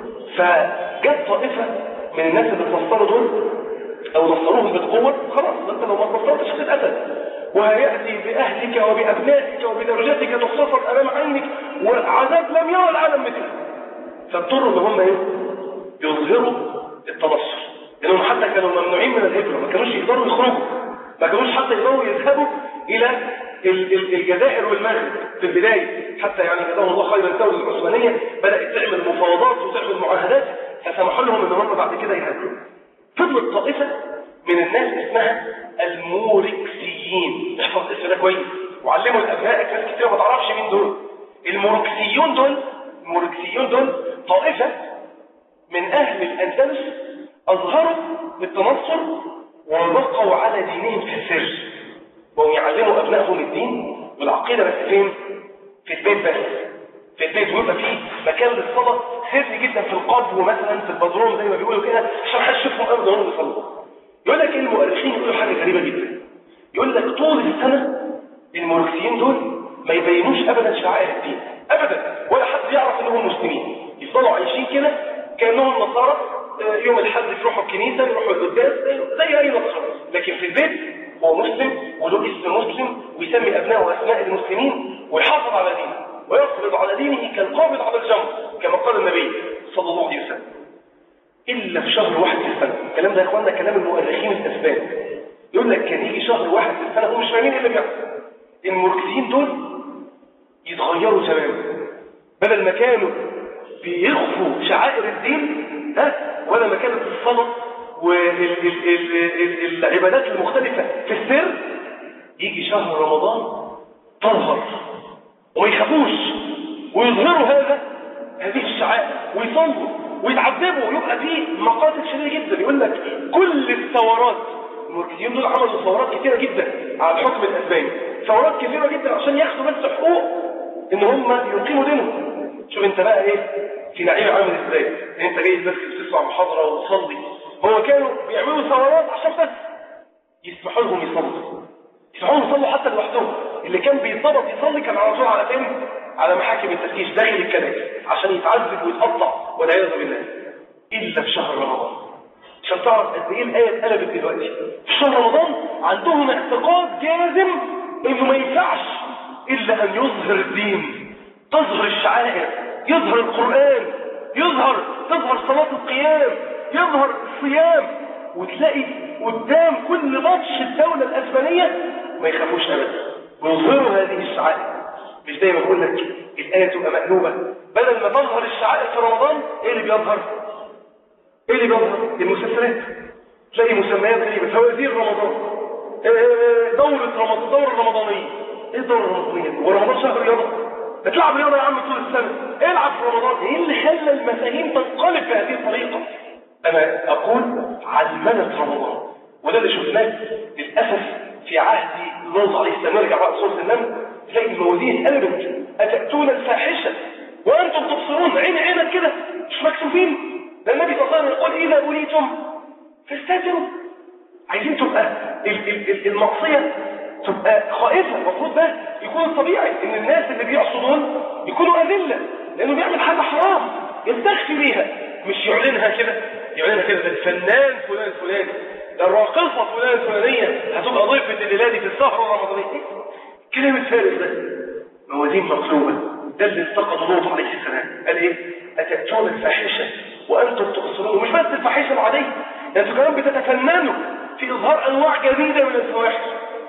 فجت طائفه من الناس اللي اتنصروا دول او نصروهم بالقوه خلاص انت لو ما اتنصرتش هتتقتل وهياتي باهلك وبابنائك وبدرجاتك تختصر امام عينك وعذاب لم يرى العالم مثله فاضطروا ان هم ايه يظهروا التنصر لانهم حتى كانوا ممنوعين من الهجره ما كانوش يقدروا يخرجوا ما كانوش حتى يقدروا يذهبوا الى الجزائر والمغرب في البداية حتى يعني جزاهم الله خيرا الدولة العثمانية بدأت تعمل مفاوضات وتعمل معاهدات فسمحوا لهم ان هم بعد كده يهاجروا فضلت طائفة من الناس اسمها الموركسيين احفظ الاسم ده كويس وعلموا لابنائك ناس كتير ما تعرفش مين دول الموركسيون دول الموركسيون دول طائفة من اهل الاندلس اظهروا التنصر وبقوا على دينهم في السر وهم يعلموا أبنائهم الدين والعقيدة بس فين؟ في البيت بس في البيت ويبقى فيه مكان للصلاة سر جدا في القبو مثلا في البدروم زي ما بيقولوا كده عشان حد يشوفهم أبدا وهم بيصلوا يقول لك المؤرخين يقولوا حاجة غريبة جدا يقول لك طول السنة الموركسيين دول ما يبينوش أبدا شعائر الدين أبدا ولا حد يعرف إنهم مسلمين يفضلوا عايشين كده كأنهم نصارى يوم الحد يروحوا الكنيسة يروحوا القداس زي أي نصارى لكن في البيت هو مسلم وله اسم مسلم ويسمي أبنائه أسماء المسلمين ويحافظ على دينه ويقبض على دينه كالقابض على الجمر كما قال النبي صلى الله عليه وسلم إلا في شهر واحد في السنة الكلام ده يا إخواننا كلام المؤرخين الأسبان يقول لك كان يجي شهر واحد في السنة هم مش فاهمين إيه اللي بيحصل المركزين دول يتغيروا تماما بدل ما كانوا بيخفوا شعائر الدين ها ولا ما كانت الصلاة والعبادات المختلفة في السر يجي شهر رمضان تظهر وما يخافوش ويظهروا هذا هذه الشعائر ويصلوا ويتعذبوا ويبقى فيه مقاتل شديده جدا يقول لك كل الثورات المركزيين دول عملوا ثورات كثيره جدا على الحكم الاسباني ثورات كثيره جدا عشان ياخدوا بس حقوق ان هم يقيموا دينهم شوف انت بقى ايه في نعيم عامل ازاي انت جاي بس تسمع محاضره وتصلي هو كانوا بيعملوا ثورات عشان بس يسمحوا لهم يصلوا يسمحوا لهم يصلوا حتى لوحدهم اللي كان بيطلب يصلي كان على طول على فين على محاكم التفتيش داخل الكنائس عشان يتعذب ويتقطع والعياذ بالله الا في شهر رمضان عشان تعرف قد ايه الايه اتقلبت دلوقتي في شهر رمضان عندهم اعتقاد جازم انه ما ينفعش الا ان يظهر الدين تظهر الشعائر يظهر القران يظهر تظهر صلاه القيام يظهر الصيام وتلاقي قدام كل بطش الدوله الاسبانيه ما يخافوش ابدا ويظهروا هذه الشعائر مش دايما بقول لك الآية تبقى مقلوبة بدل ما تظهر الشعائر في رمضان ايه اللي بيظهر ايه اللي بيظهر المسلسلات تلاقي مسميات غريبة فوازير رمضان دورة رمضان الدورة الرمضانية ايه الدورة الرمضانية هو رمضان شهر رياضة بتلعب رياضة يا عم طول السنة العب في رمضان ايه اللي خلى المفاهيم تنقلب بهذه الطريقة انا اقول علمنة رمضان وده اللي شفناه للأسف في عهد لوط عليه السلام نرجع بقى سورة النمل تلاقي الموازين قلبت أتأتون الفاحشة وأنتم تبصرون عين عينك كده مش مكسوفين ده النبي صلى الله عليه وسلم يقول إذا بليتم فاستتروا عايزين تبقى المعصية تبقى خائفة المفروض ده يكون الطبيعي إن الناس اللي بيعصدون يكونوا أذلة لأنه بيعمل حاجة حرام يستخفي بيها مش يعلنها كده يعلنها كده ده الفنان فلان فلاني ده الراقصة فلان فلانية هتبقى ضيفة الليلة دي في السهرة الرمضانية كلام الفارغ ده موازين مقلوبة ده اللي انتقد لوط عليه السلام قال ايه أتأتون الفاحشة وأنتم تقصرون مش بس الفاحشة العادية ده انتم كمان بتتفننوا في إظهار أنواع جديدة من الفواحش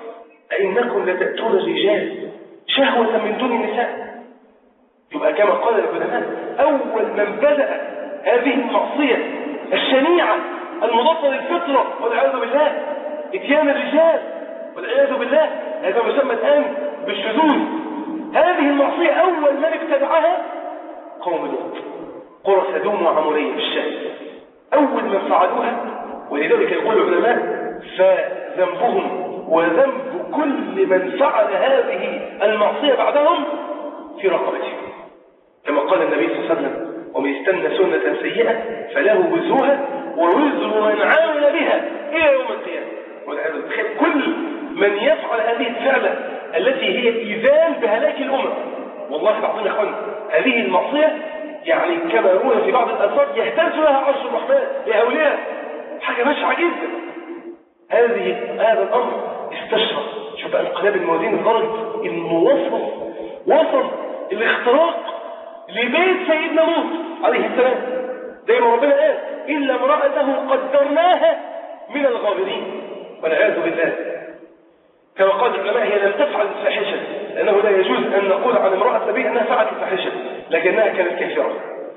أئنكم لتأتون الرجال شهوة من دون النساء يبقى كما قال العلماء أول من بدأ هذه المعصية الشنيعة المضادة للفطرة والعياذ بالله اتيان الرجال والعياذ بالله هذا يسمى الآن بالشذوذ هذه المعصية أول من ابتدعها قوم لوط قرى سدوم وعمورية في الشام أول من فعلوها ولذلك يقول العلماء فذنبهم وذنب كل من فعل هذه المعصية بعدهم في رقبتهم كما قال النبي صلى الله عليه وسلم ومن استنى سنة سيئة فله وزرها ووزر من عامل بها إلى يوم القيامة والعياذ بالله كل من يفعل هذه الفعلة التي هي إيذان بهلاك الأمم والله العظيم يا اخوان هذه المعصية يعني كما يقول في بعض الآثار يهتز لها عرش الرحمن لأولياء حاجة بشعة جدا هذه هذا الأمر استشرق شوف بقى انقلاب الموازين لدرجة إنه وصل وصل الاختراق لبيت سيدنا لوط عليه السلام زي ما ربنا قال إلا امرأته قدرناها من الغابرين والعياذ بالله كما قال العلماء هي لم تفعل الفاحشة لأنه لا يجوز أن نقول عن امرأة نبي أنها فعلت الفاحشة لكنها كانت كافرة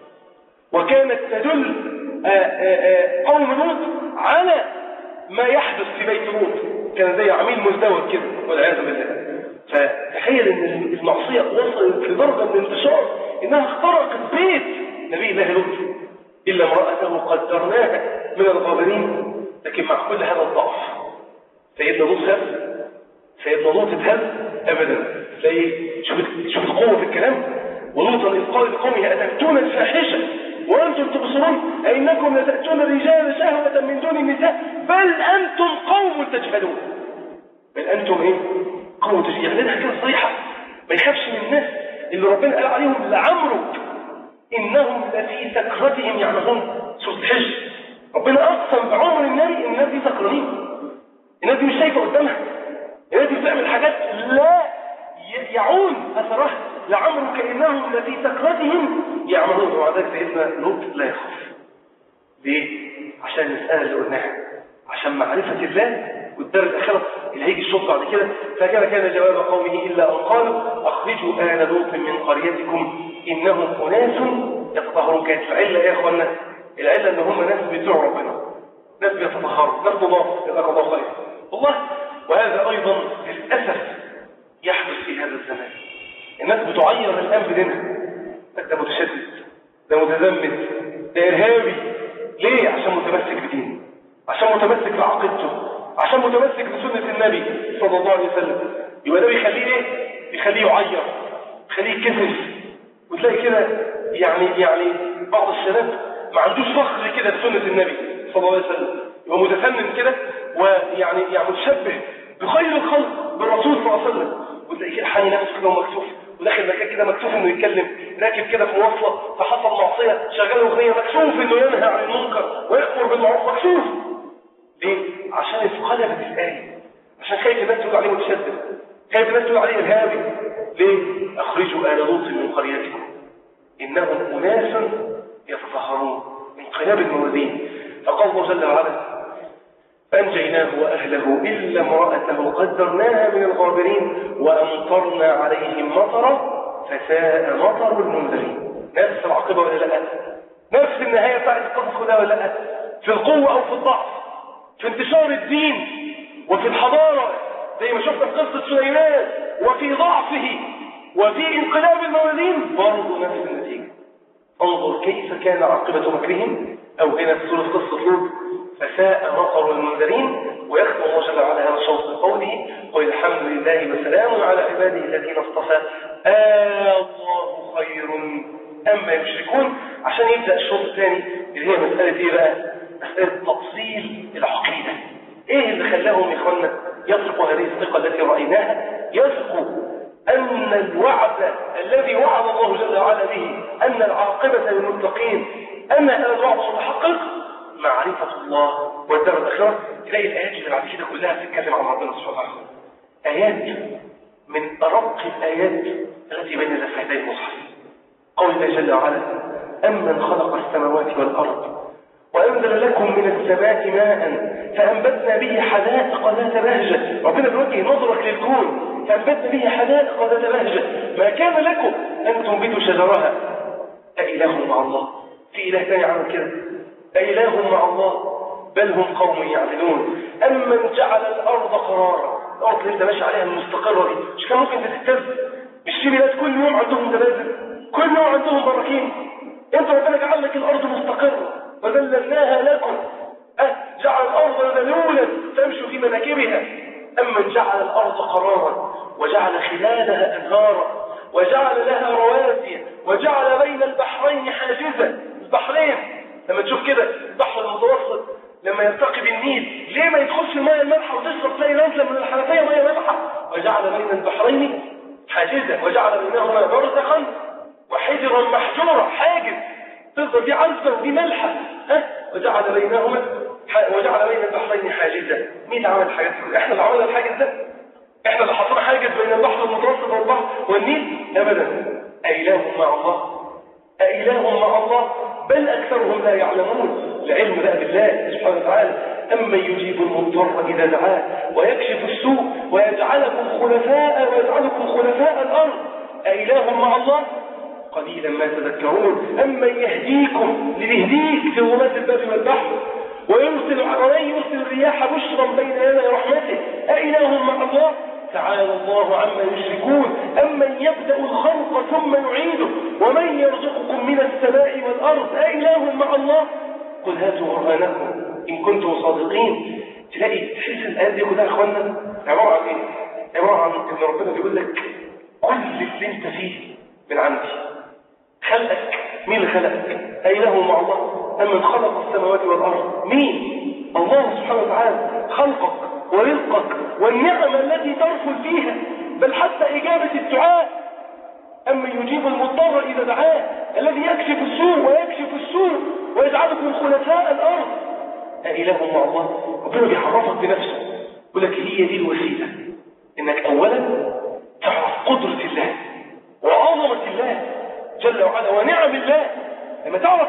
وكانت تدل آآ آآ قوم لوط على ما يحدث في بيت لوط كان زي عميل مزدوج كده والعياذ بالله فتخيل ان المعصية وصلت لدرجة من الانتشار انها اخترقت بيت نبي الله لوط الا امرأته قدرناها من الغابرين لكن مع كل هذا الضعف سيدنا لوط خاف سيدنا لوط اتهز ابدا تلاقي شوف شوف القوه في الكلام ولوطا اذ قال لقومه اتاتون الفاحشه وانتم تبصرون أئنكم لتاتون الرجال شهوه من دون النساء بل انتم قوم تجهلون بل انتم ايه قوم تجهلون يعني لنا كده صريحه ما يخافش من الناس اللي ربنا قال عليهم لعمرك انهم لفي سكرتهم يعمهون سوره الحج ربنا اقسم بعمر النبي ان الناس دي سكرانين الناس دي مش شايفه قدامها الناس دي بتعمل حاجات لا يعون اثرها لعمرك إنهم لفي سكرتهم يعملون ومع ذلك سيدنا لوط لا يخاف ليه؟ عشان المسألة اللي قلناها عشان معرفة الله والدار الآخرة اللي هيجي الشوط بعد كده فكان كان جواب قومه إلا أن قالوا أخرجوا آل لوط من قريتكم إنهم أناس يتطهرون كانت العلة يا إخوانا العلة إن هم ناس بتوع ربنا ناس بيتطهروا ناس نضاف جزاك الله خير والله وهذا أيضا للأسف يحدث في هذا الزمان الناس بتعير الآن بدينها ده متشدد ده متزمت ده إرهابي ليه؟ عشان متمسك بدينه عشان متمسك بعقيدته عشان متمسك بسنة النبي صلى الله عليه وسلم يبقى ده بيخليه ايه؟ بيخليه يعير بيخليه يتكسف وتلاقي كده يعني يعني بعض الشباب ما عندوش فخر كده بسنة النبي صلى الله عليه وسلم يبقى متفنن كده ويعني يعني متشبه بخير الخلق بالرسول صلى الله عليه وسلم وتلاقيه كده حاني نفسه كده ومكسوف وداخل مكان كده مكسوف انه يتكلم راكب كده في مواصله فحصل معصيه شغال اغنيه مكسوف انه ينهى عن المنكر ويامر بالمعروف مكسوف ليه؟ عشان انقلبت الايه عشان خايف الناس تقول عليه متشدد خايف الناس تقول عليه ارهابي ليه؟ اخرجوا ال لوط من قريتكم انهم اناس يتطهرون انقلاب الموازين فقال الله جل وعلا فأنجيناه وأهله إلا امرأته قدرناها من الغابرين وأمطرنا عليهم مطرا فساء مطر المنذرين نفس العاقبة ولا لا نفس النهاية بتاعت القصص كلها ولا لا في القوة أو في الضعف في انتشار الدين وفي الحضارة زي ما شفنا في قصة سليمان وفي ضعفه وفي انقلاب الموازين برضه نفس النتيجة انظر كيف كان عاقبة مكرهم أو هنا في سورة قصة لوط فساء مطر المنذرين ويختم الله جل وعلا هذا الشوط بقوله قل الحمد لله وسلام على عباده الذين اصطفى آه الله خير أما يشركون عشان يبدأ الشوط الثاني اللي هي مسألة إيه بقى؟ مسألة تفصيل العقيدة إيه اللي خلاهم يا إخوانا يثقوا هذه الثقة التي رأيناها يثقوا أن الوعد الذي وعد الله جل وعلا به أن العاقبة للمتقين أن هذا الوعد متحقق معرفة الله والدار الآخرة تلاقي الآيات اللي بعد كده كلها بتتكلم عن ربنا سبحانه وتعالى آيات من أرق الآيات التي بين دفتي المصحف قول الله جل وعلا أمن خلق السماوات والأرض وأنزل لكم من السماء ماء فأنبتنا به حدائق ذات بهجة ربنا بيوجه نظرك للكون فأنبتنا به حدائق ذات بهجة ما كان لكم أن تنبتوا شجرها أإله مع الله في إله تاني عمل كده أإله مع الله بل هم قوم يعدلون أمن جعل الأرض قرارا الأرض اللي أنت ماشي عليها المستقرة دي مش كان ممكن تتهز مش في بلاد كل يوم عندهم زلازل كل يوم عندهم براكين أنت ربنا جعل لك الأرض مستقرة وذللناها لكم أه جعل الأرض ذلولا تمشوا في مناكبها أمن جعل الأرض قرارا وجعل خلالها أنهارا وجعل لها رواسي وجعل بين البحرين حاجزا البحرين لما تشوف كده البحر المتوسط لما يلتقي بالنيل ليه ما يدخلش المياه المالحه وتشرب تلاقي نازله من الحنفيه مياه مالحه وجعل بين البحرين حاجزا وجعل بينهما برزخا وحجرا محجورا حاجز تفضل دي عذبه ودي مالحه ها وجعل بينهما وجعل بين البحرين حاجزا مين اللي عمل الحاجات دي احنا اللي عملنا الحاجز ده احنا اللي حطينا حاجز بين البحر المتوسط والبحر والنيل ابدا أإله مع الله أإله مع الله بل أكثرهم لا يعلمون العلم لا بالله سبحانه وتعالى أما يجيب المضطر إذا دعاه ويكشف السوء ويجعلكم خلفاء ويجعلكم خلفاء الأرض أإله مع الله قليلا ما تذكرون أما يهديكم ليهديك في ظلمات البر والبحر ويرسل عليه يرسل الرياح بشرا بين يدي رحمته أإله مع الله تعالى الله عما يشركون أمن يبدأ الخلق ثم يعيده ومن يرزقكم من السماء والأرض أإله مع الله قل هاتوا برهانكم إن كنتم صادقين تلاقي تحس الآيات دي كلها يا أخوانا عبارة عن إيه؟ عبارة عن إن ربنا بيقول لك كل اللي أنت فيه من عندي خلقك مين اللي خلقك؟ أإله مع الله أمن خلق السماوات والأرض مين؟ الله سبحانه وتعالى خلقك ورزقك والنعم التي ترفل فيها بل حتى إجابة الدعاء أما يجيب المضطر إذا دعاه الذي يكشف السوء ويكشف السوء ويجعلكم خلفاء الأرض أإله مع الله ربنا بيحرفك بنفسه يقول لك هي دي الوسيلة إنك أولا تعرف قدرة الله وعظمة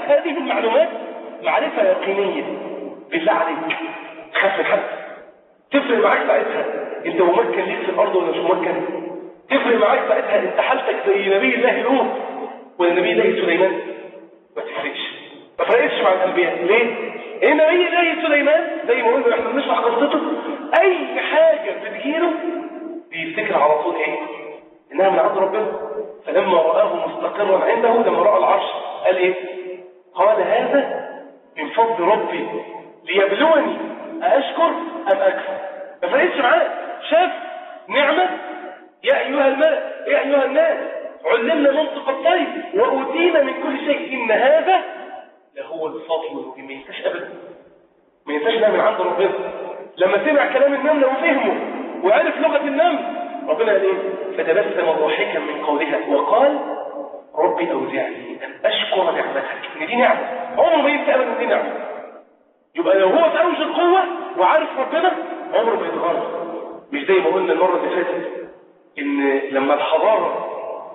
هذه المعلومات معرفة يقينية بالله عليك تخاف من حد تفرق معاك ساعتها انت ممكن ليك في الارض ولا مش ممكن تفرق معاك ساعتها انت حالتك زي نبي الله لوط ولا نبي الله سليمان ما تفرقش ما فرقتش مع الانبياء ليه ايه نبي الله سليمان زي ما قلنا احنا بنشرح قصته اي حاجه بتجيله بيفتكر على طول ايه انها من عند ربنا فلما رآه مستقرا عنده لما رأى العرش قال ايه قال هذا من فضل ربي ليبلوني أشكر أم أكفر ما فرقتش معاه شاف نعمة يا أيها الملأ يا أيها الناس علمنا منطق الطيب وأوتينا من كل شيء إن هذا لهو الفضل المبين ما ينساش أبدا ما ينساش ده من عند ربنا لما سمع كلام النملة وفهمه وعرف لغة النمل ربنا قال ايه فتبسم ضاحكا من قولها وقال ربي أوزعني أن أشكر نعمتك إن دي نعمة عمره ما ينسى أبدا إن دي نعمة يبقى لو هو في أوج القوة وعارف ربنا عمره ما يتغير مش زي ما قلنا المرة اللي فاتت إن لما الحضارة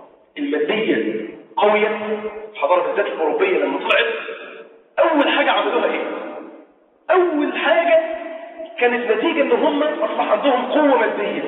المادية قوية الحضارة بالذات الأوروبية لما طلعت أول حاجة عملوها إيه؟ أول حاجة كانت نتيجة إن هم أصبح عندهم قوة مادية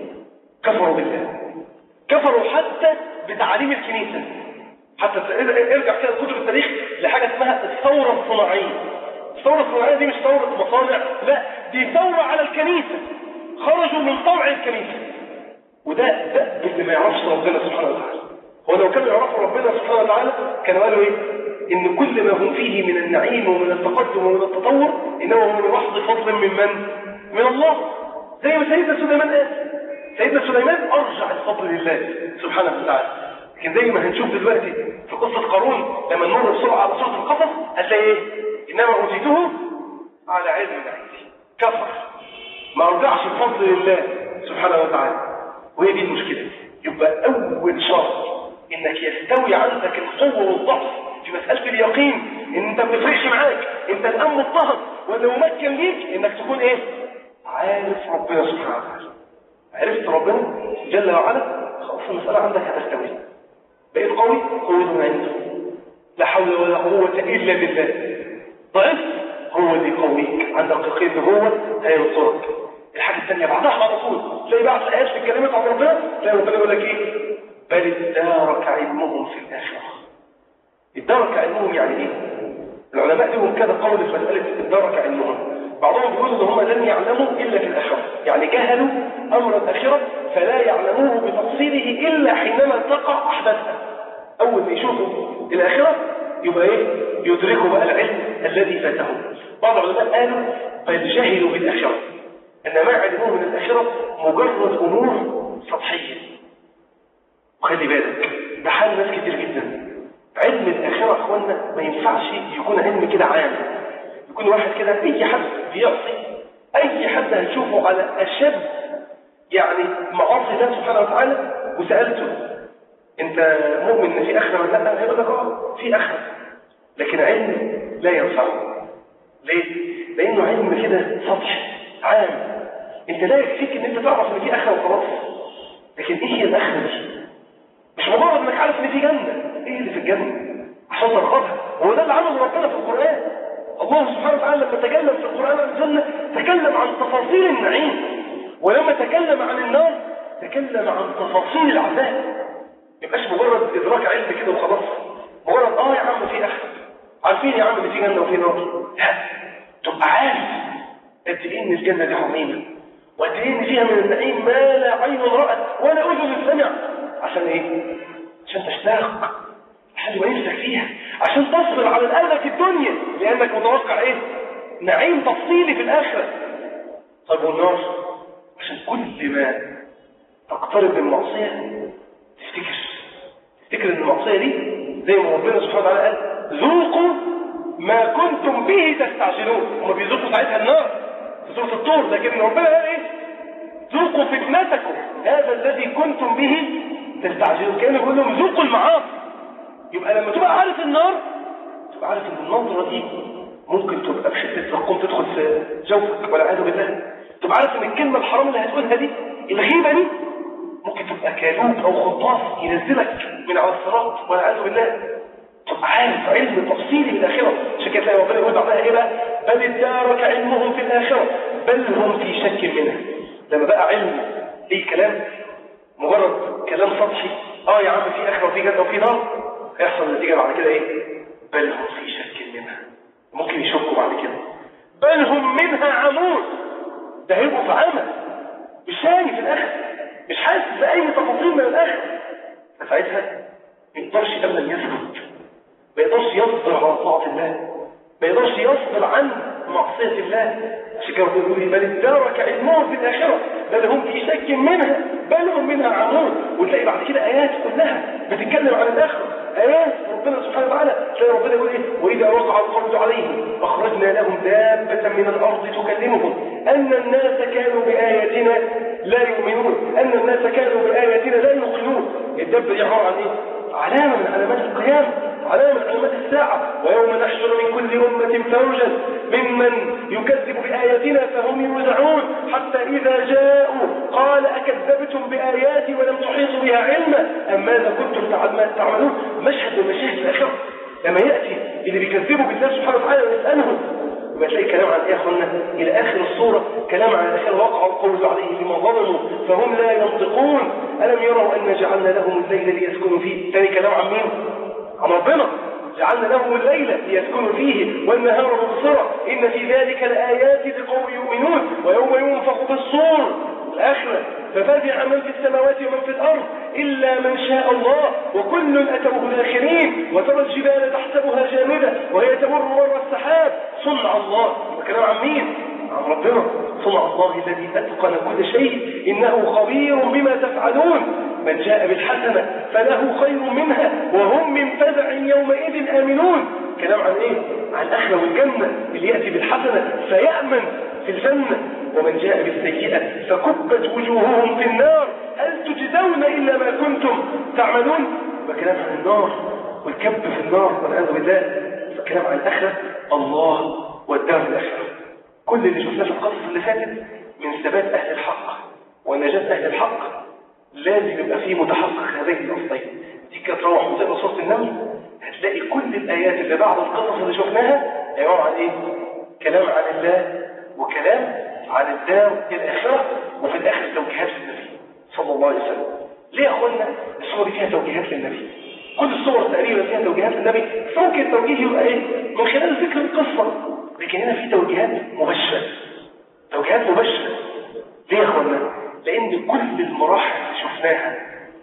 كفروا بالله كفروا حتى بتعاليم الكنيسة حتى ارجع كده كتب التاريخ لحاجة اسمها الثورة الصناعية الثورة الصناعية دي مش ثورة مصانع لا دي ثورة على الكنيسة خرجوا من طوع الكنيسة وده ده اللي ما يعرفش ربنا سبحانه وتعالى هو لو كانوا يعرفوا ربنا سبحانه وتعالى كانوا قالوا ايه ان كل ما هم فيه من النعيم ومن التقدم ومن التطور انما هو من محض فضل من من من الله زي ما سيدنا سليمان قال سيدنا سليمان ارجع الفضل لله سبحانه وتعالى لكن زي ما هنشوف دلوقتي في قصة قارون لما نمر بسرعة على سورة القصص هتلاقي ايه انما اوتيته على علم عندي كفر ما ارجعش الفضل لله سبحانه وتعالى وهي دي المشكلة يبقى اول شرط انك يستوي عندك القوة والضعف في مسألة اليقين ان انت ما بتفرقش معاك انت الان مضطهد ولا ممكن ليك انك تكون ايه عارف ربنا سبحانه وتعالى عرفت ربنا جل وعلا خلاص المسألة عندك هتستوي بقيت قوي قوة من عنده لا حول ولا قوة إلا بالله ضعف هو اللي يقويك عندك يقين ان هو هينصرك الحاجة الثانية بعدها على طول تلاقي بعض الآيات اللي اتكلمت عن ربنا تلاقي ربنا يقول لك ايه بل ادارك علمهم في الآخرة ادارك علمهم يعني ايه العلماء لهم كذا قول في مسألة ادارك علمهم بعضهم بيقولوا ان هم لن يعلموا الا في الاخره يعني جهلوا امر الاخره فلا يعلموه بتفصيله الا حينما تقع احداثها اول ما يشوفوا الاخره يبقى ايه يدركوا بقى العلم الذي فاتهم بعض العلماء قالوا بل جهلوا بالاخره ان ما علموه من الاخره مجرد امور سطحيه وخلي بالك ده حال ناس كتير جدا علم الاخره اخوانا ما ينفعش يكون علم كده عام يكون واحد كده اي حد بيعصي اي حد هتشوفه على اشد يعني معاصي الله سبحانه وتعالى وسالته انت مؤمن ان في اخره ولا لا هيقول لك اه في اخره لكن علم لا ينفعه ليه لانه علم كده سطحي عام انت لا يكفيك ان انت تعرف ان في اخره وخلاص لكن ايه هي الاخره دي مش مجرد انك عارف ان في جنه ايه اللي في الجنه عشان ترغبها هو ده اللي عمله ربنا في القران الله سبحانه وتعالى لما تكلم في القرآن عن الجنة تكلم عن تفاصيل النعيم ولما تكلم عن النار تكلم عن تفاصيل العذاب يبقاش مجرد إدراك علم كده وخلاص مجرد آه يا عم في أخر عارفين يا عم ان في جنة وفي نار لا تبقى عارف قد إيه إن الجنة دي عظيمة وقد إيه إن فيها من النعيم ما لا عين رأت ولا أذن سمع عشان إيه؟ عشان تشتاق عشان يبقى نفسك فيها عشان تصبر على الأذى في الدنيا لأنك متوقع إيه؟ نعيم تفصيلي في الآخرة طيب والنار عشان كل ما تقترب من المعصية تفتكر تفتكر ان المعصية دي زي ما ربنا سبحانه وتعالى قال ذوقوا ما كنتم به تستعجلون هم بيذوقوا ساعتها النار في سورة الطور لكن ربنا قال ايه ذوقوا فتنتكم هذا الذي كنتم به تستعجلون كانه يقول لهم ذوقوا المعاصي يبقى لما تبقى عارف النار تبقى عارف ان النظرة دي ممكن تبقى بشدة تقوم تدخل في جوفك والعياذ بالله تبقى عارف ان الكلمة الحرام اللي هتقولها دي الغيبة دي ممكن تبقى كالوب او خطاف ينزلك من على الصراط والعياذ بالله تبقى عارف علم تفصيلي للآخرة عشان كده تلاقي ربنا يقول بعدها ايه بقى بل ادارك علمهم في الآخرة بل هم في شك منها لما بقى علم ليه كلام مجرد كلام سطحي اه يا عم في آخرة وفي جنة وفي نار هيحصل النتيجة بعد كده ايه بل هم في شك منها ممكن يشكوا بعد كده بل هم منها عمود ده هيبقوا في عمل مش شايف الآخر مش حاسس بأي تفاصيل من الآخر فساعتها ما يقدرش ابدا يثبت ما يقدرش يصبر على طاعة الله ما يقدرش يصبر عن معصية الله عشان كده بيقول لي بل ادارك علمهم في الآخرة بل هم في شك منها بل هم منها عمود وتلاقي بعد كده آيات كلها بتتكلم عن الآخرة آيات ربنا سبحانه وتعالى تلاقي ربنا يقول إيه وإذا وقع القول عليهم أخرجنا لهم دابة من الأرض تكلمهم أن الناس كانوا بآياتنا لا يؤمنون أن الناس كانوا بآياتنا لا يوقنون الدابة دي عبارة عن إيه؟ علامة من علامات القيامة علامة من علامات الساعة ويوم نحشر من كل أمة فوجا ممن يكذب بآياتنا فهم يوزعون حتى إذا جاءوا قال أكذبتم بآياتي ولم تحيطوا بها علما أم ماذا كنتم تعملون مشهد من مشاهد الآخرة لما يأتي اللي بيكذبوا بالله سبحانه وتعالى ويسألهم يبقى تلاقي كلام عن ايه اخوانا الى اخر الصوره كلام عن الاخر وقع القول عليه بما ظلموا فهم لا ينطقون الم يروا ان جعلنا لهم الليل ليسكنوا فيه ثاني كلام عن مين عن ربنا جعلنا لهم الليل ليسكنوا فيه والنهار مبصرا ان في ذلك لايات لقوم يؤمنون ويوم ينفخ في الصور الاخره ففزع من في السماوات ومن في الارض الا من شاء الله وكل اتوه داخلين وترى الجبال تحسبها جامده وهي تمر مر السحاب صنع الله كلام عن مين عن ربنا صنع الله الذي اتقن كل شيء انه خبير بما تفعلون من جاء بالحسنه فله خير منها وهم من فزع يومئذ امنون كلام عن ايه عن الاخره والجنه اللي ياتي بالحسنه فيامن في الجنه ومن جاء بالسيئه فكبت وجوههم في النار هل تجزون الا ما كنتم تعملون وكلام عن النار والكب في النار والعياذ بالله فكلام عن الاخره الله والدار الاخره كل اللي شفناه في القصص اللي فاتت من ثبات اهل الحق ونجاه اهل الحق لازم يبقى فيه متحقق هذين الاصلين دي كانت تروح وتقرا سوره النمل هتلاقي كل الايات اللي بعد القصص اللي شفناها عباره عن ايه كلام عن الله وكلام عن الدار الاخره وفي الاخر توجيهات للنبي صلى الله عليه وسلم ليه يا اخوانا الصور دي فيها توجيهات للنبي كل الصور تقريبا فيها توجيهات للنبي ممكن التوجيه يبقى ايه من خلال ذكر القصه لكن هنا في توجيهات مباشره توجيهات مباشره ليه يا اخوانا لان كل المراحل اللي شفناها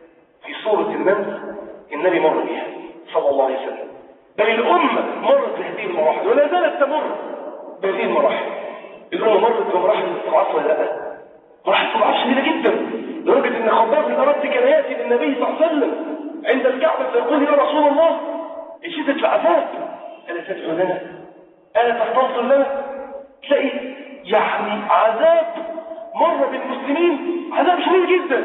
في سوره النمل النبي مر بها صلى الله عليه وسلم بل الامه مرت بهذه المراحل ولا زالت تمر بهذه المراحل الامه مرت بمراحل الاستضعاف ولا لا مراحل استضعاف شديده جدا لدرجه ان خباب بن ارد كان ياتي للنبي صلى الله عليه وسلم عند الكعبه فيقول يا رسول الله شدة العذاب الا تدعو لنا الا تستنصر لنا تلاقي يعني عذاب مر بالمسلمين عذاب شديد جدا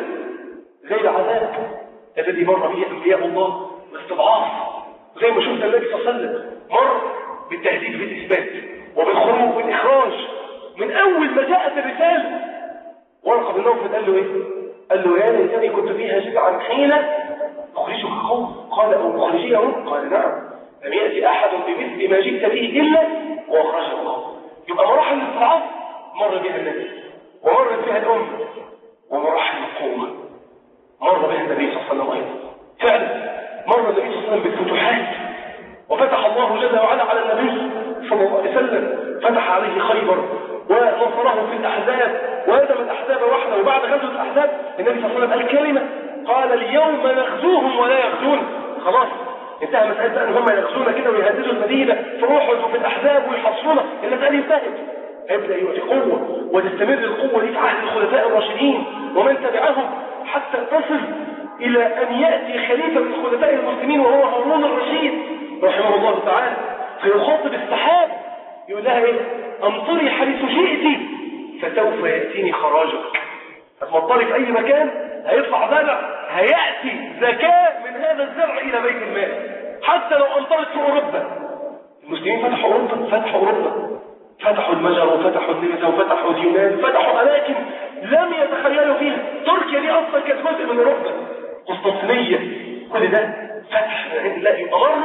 غير عذاب الذي مر به انبياء الله واستضعاف زي ما شفنا النبي صلى الله عليه وسلم مر بالتهديد بالاثبات وبالخروج والاخراج من اول ما جاءت الرساله ورقه بن نوفل قال له ايه قال له يا ليتني كنت فيها جدعا حين اخرجك قوم قال او مخرجيهم قال نعم لم ياتي احد بمثل ما جئت به الا واخرجه قوم يبقى مراحل الاستضعاف مر بها النبي ومرت بها الامه ومراحل القوه مر بها النبي صلى الله عليه وسلم ايضا فعلا مر النبي صلى الله عليه وسلم بالفتوحات وفتح الله جل وعلا على النبي صلى الله عليه وسلم فتح عليه خيبر ونصره في الاحزاب وهدم الاحزاب وحده وبعد غزوه الاحزاب النبي صلى الله عليه وسلم قال كلمه قال اليوم نغزوهم ولا يغزون خلاص انتهى مسألة بقى ان هم يغزونا كده ويهددوا المدينة في احد وفي الاحزاب ويحصرونا المسألة انتهت هيبدأ يؤتي قوة وتستمر القوة دي في عهد الخلفاء الراشدين ومن تبعهم حتى تصل إلى أن يأتي خليفة من خلفاء المسلمين وهو هارون الرشيد رحمه الله تعالى فيخاطب السحاب يقول لها ايه امطري حيث شئت فسوف يأتيني خراجك هتمطري في أي مكان هيطلع زرع هيأتي زكاة من هذا الزرع إلى بيت المال حتى لو أمطرت في أوروبا المسلمين فتحوا أوروبا فتحوا أوروبا فتحوا المجر وفتحوا النمسا وفتحوا اليونان فتحوا أماكن لم يتخيلوا فيها تركيا دي أصلا كانت جزء من أوروبا قسطنطينية كل ده فتح من عند الله يبقى مروا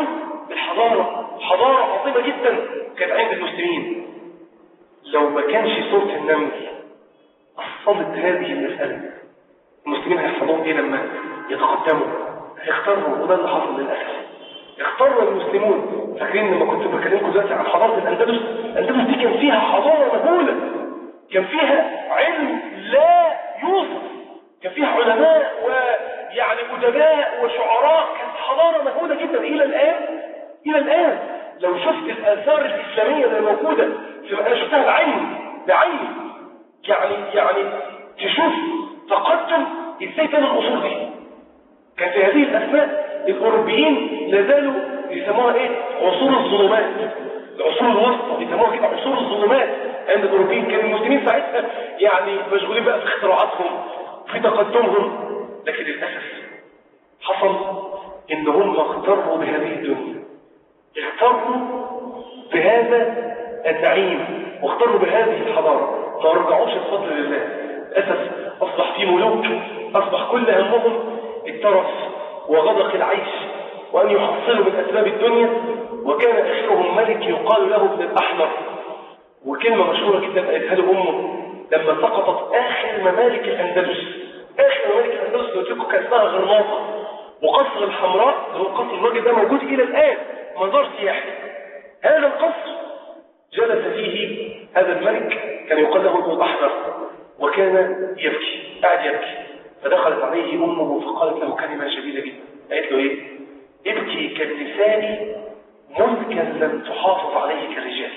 الحضارة حضارة عظيمة جدا كانت عند المسلمين لو ما كانش صوت النمل أصلت هذه المسألة المسلمين هيحصلون ايه لما يتقدموا هيختاروا وده اللي حصل للأسف اختاروا المسلمون فاكرين لما كنت بكلمكم دلوقتي عن حضارة الأندلس الأندلس دي كان فيها حضارة مهولة كان فيها علم لا يوصف كان فيها علماء ويعني أدباء وشعراء كانت حضارة مهولة جدا إلى الآن إلى الآن لو شفت الآثار الإسلامية اللي موجودة في أنا شفتها بعيني بعيني يعني يعني تشوف تقدم إزاي كان الأصول دي كان في هذه الأثناء الأوروبيين لازالوا يسموها إيه عصور الظلمات العصور الوسطى بيسموها كده عصور الظلمات عند الأوروبيين كان المسلمين ساعتها يعني مشغولين بقى في اختراعاتهم في تقدمهم لكن للأسف حصل إن هم اغتروا بهذه الدنيا اغتروا بهذا النعيم واغتروا بهذه الحضارة ما رجعوش الفضل لله للأسف أصبح في ملوك أصبح كل همهم الترف وغدق العيش وأن يحصلوا من أسباب الدنيا وكان آخرهم ملك يقال له ابن الأحمر وكلمة مشهورة جدا قالتها له أمه لما سقطت آخر ممالك الأندلس آخر ممالك الأندلس قلت لكم كان اسمها غرناطة وقصر الحمراء اللي هو قصر الراجل ده موجود إلى الآن منظر سياحي هذا القصر جلس فيه هذا الملك كان يقال له ابن الأحمر وكان يبكي قاعد يبكي فدخلت عليه أمه فقالت له كلمة شديدة جدا قالت له إيه ابكي كالنساء ملكا لم تحافظ عليه كالرجال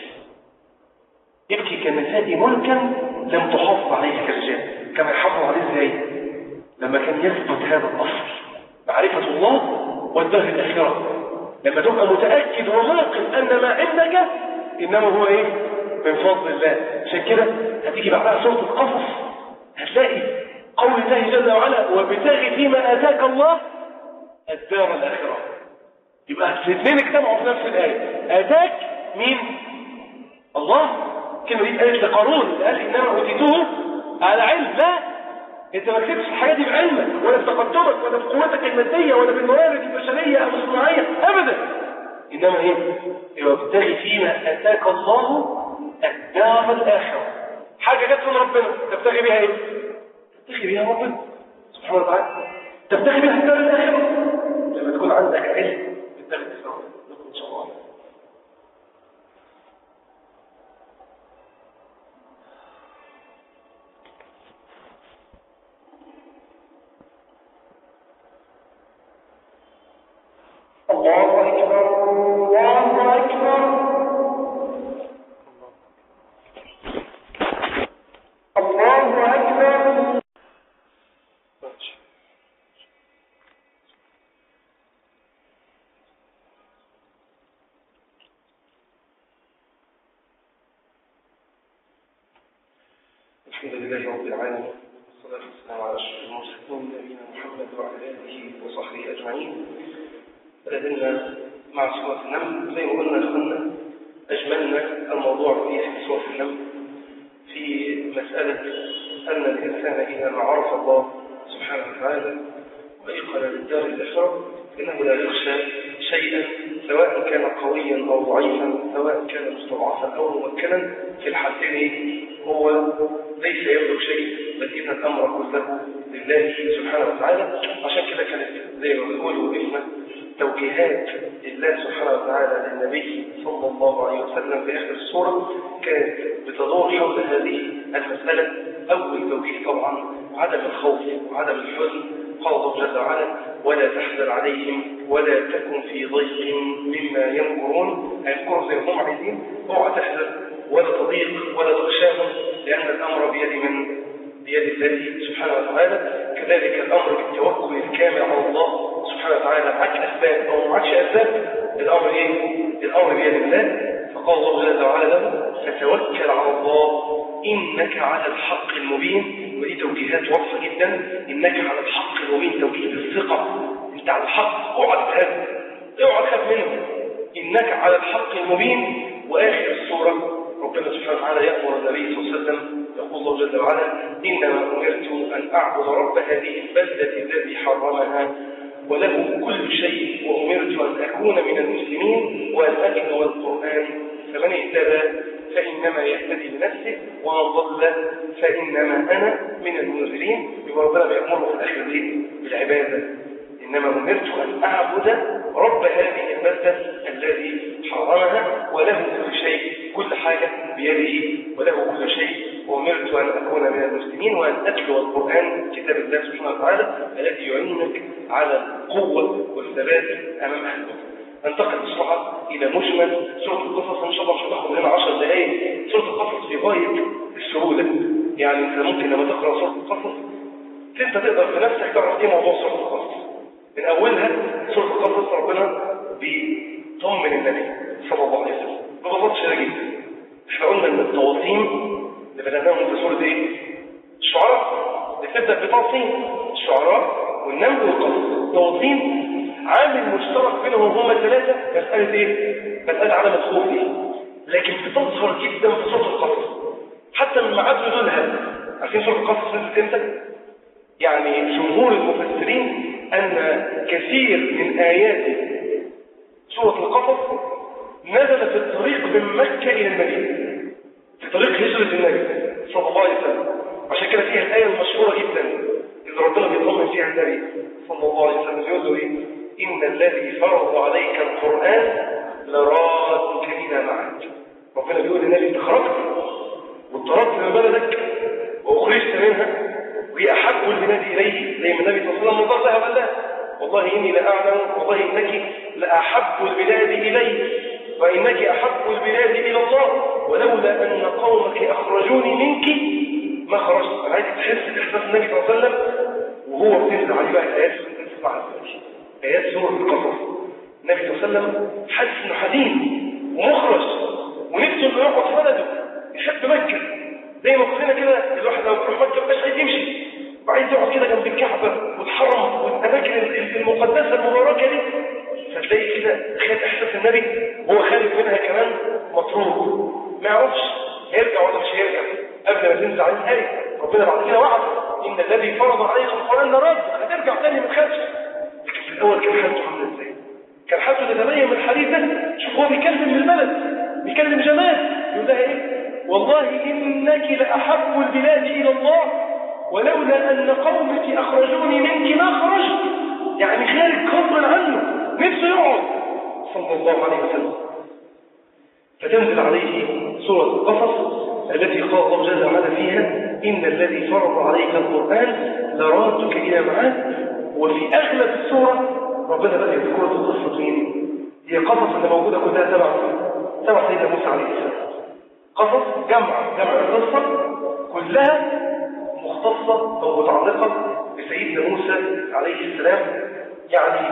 ابكي كالنساء ملكا لم تحافظ عليه كالرجال كما يحافظ عليه ازاي لما كان يثبت هذا الأصل معرفة الله والدار الآخرة لما تبقى متأكد وموقن أن ما عندك إنما هو إيه من فضل الله عشان كده هتيجي بعدها سورة القصص هتلاقي قول الله جل وعلا وابتغي فيما آتاك الله الدار الآخرة يبقى الاثنين اجتمعوا في نفس الآية آتاك مين الله كلمة دي قالت لقارون قال إنما أوتيته على علم لا انت ما كتبتش الحاجات دي بعلمك ولا بتقدمك ولا بقوتك المادية ولا بالموارد البشرية أو الصناعية أبدا إنما إيه وابتغي فيما آتاك الله الدار الآخرة حاجة جت من ربنا تبتغي بها إيه تبتغي بها ربنا سبحانه وتعالى تبتغي بها الدار الآخرة لما تكون عندك علم تبتغي بها ربنا إن شاء الله الله أكبر الله أكبر الله أكبر الحمد لله رب العالمين والصلاة والسلام على أشرف المرسلين نبينا محمد وعلى آله وصحبه أجمعين لازلنا مع سورة النمل زي ما قلنا لأخونا أجملنا الموضوع في سورة النمل في مسألة أن الإنسان إذا ما عرف الله سبحانه وتعالى وأيقن للدار الآخرة إنه لا يخشى شيئا سواء كان قويا أو ضعيفا سواء كان مستضعفا أو ممكنا في الحالتين هو ليس يملك شيء بل إن الأمر كله لله سبحانه وتعالى عشان كده كانت زي ما بنقول وقفنا توجيهات الله سبحانه وتعالى للنبي صلى الله عليه وسلم في آخر السورة كانت بتدور حول هذه المسألة أول توجيه طبعا عدم الخوف وعدم الحزن قال الله جل وعلا ولا تحزن عليهم ولا تكن في ضيق مما يمكرون هيمكروا زي ما هم عايزين اوعى تحزن ولا تضيق ولا تخشاهم لأن الأمر بيد من بيد الله سبحانه وتعالى كذلك الأمر بالتوكل الكامل على الله سبحانه وتعالى معك أسباب أو معكش أسباب الأمر إيه؟ الأمر بيد الله فقال الله جل وعلا له فتوكل على الله إنك على الحق المبين ودي توجيهات واضحة جدا إنك على الحق المبين توجيه الثقة أنت على الحق اوعى تتهز اوعى تخاف منه إنك على الحق المبين وآخر السورة ربنا سبحانه وتعالى يأمر النبي صلى الله عليه وسلم يقول الله جل وعلا إنما أمرت أن أعبد رب هذه البلدة التي حرمها وله كل شيء وأمرت أن أكون من المسلمين وأن أتلو القرآن فمن اهتدى فإنما يهتدي لنفسه ومن ضل فإنما أنا من المنذرين يبقى ربنا بيأمره في الآخر دي بالعبادة إنما أمرت أن أعبد رب هذه البلدة الذي حرمها وله كل شيء كل حاجة بيده وله كل شيء وأمرت أن أكون من المسلمين وأن أتلو القرآن كتاب الله سبحانه وتعالى الذي يعينك على القوة والثبات أمام أهل البطل ننتقل بسرعة إلى مجمل سورة القصص إن شاء الله مش هتاخد لنا 10 دقايق سورة القصص في غاية السهولة يعني أنت ممكن لما تقرأ سورة القصص أنت تقدر في نفسك تعرف إيه موضوع سورة القصص من أولها سورة القصص ربنا بيطمن النبي صلى الله عليه وسلم ببساطة شديدة جدا احنا قلنا إن الطواطين اللي بدأناهم في سورة إيه؟ الشعراء بتبدأ بطاطين الشعراء والنمل والقصص الطواطين عامل مشترك بينهم هما ثلاثة مسألة ايه؟ مسألة عدم الخوف دي لكن بتظهر جدا في سورة القصص حتى من معاد نزولها عارفين سورة القصص نزلت امتى؟ يعني جمهور المفسرين أن كثير من آيات سورة القصص نزل في الطريق من مكة إلى المدينة في طريق هجرة النبي صلى الله عليه وسلم عشان كده فيها الآية المشهورة جدا اللي ربنا بيطمن فيها النبي صلى الله عليه وسلم يقول له إيه؟ إن الذي فرض عليك القرآن لرادك إلى معاد ربنا بيقول للنبي أنت خرجت واضطربت من بلدك وأخرجت منها وهي أحب البلاد إليه زي ما النبي صلى الله عليه وسلم نظر لها بالله والله إني لأعلم والله إنك لأحب البلاد إلي وإنك أحب البلاد إلى الله ولولا أن قومك أخرجوني منك ما خرجت أنا عايز تحس بإحساس النبي صلى الله عليه وسلم وهو بتنزل عليه بقى الآيات اللي أنت تسمعها دلوقتي آيات سورة القصص النبي صلى الله عليه وسلم حاسس إنه حزين ومخرج ونفسه إنه يقعد في بلده يحب مكة زي ما كلنا كده الواحد لو بيروح مكة مش عايز يمشي وعايز يقعد كده جنب الكعبة والحرم والأماكن المقدسة المباركة دي فتلاقي كده خد إحساس النبي وهو خارج منها كمان مطروق ما يعرفش هيرجع ولا مش هيرجع قبل ما تنزل عليه الآية ربنا بعد كده وعد إن الذي فرض عليك القرآن لرد هترجع تاني من خارج لكن في الأول كان حالته عاملة إزاي؟ كان حالته تتبين من الحديث ده شوف هو بيكلم من البلد بيكلم جمال يقول لها إيه؟ والله إنك لأحب البلاد إلى الله ولولا أن قومك أخرجوني منك ما خرجت يعني خارج غصبا عنه نفسه يقعد صلى الله عليه وسلم فتنزل عليه سورة القصص التي قال الله جل وعلا فيها إن الذي فرض عليك القرآن لرادك إلى معاد وفي أغلب السورة ربنا بدأ يذكر القصة مين؟ هي قصص اللي موجودة كلها تبع تبع سيدنا موسى عليه السلام قصص جمع جمع القصة كلها مختصة أو متعلقة بسيدنا موسى عليه السلام يعني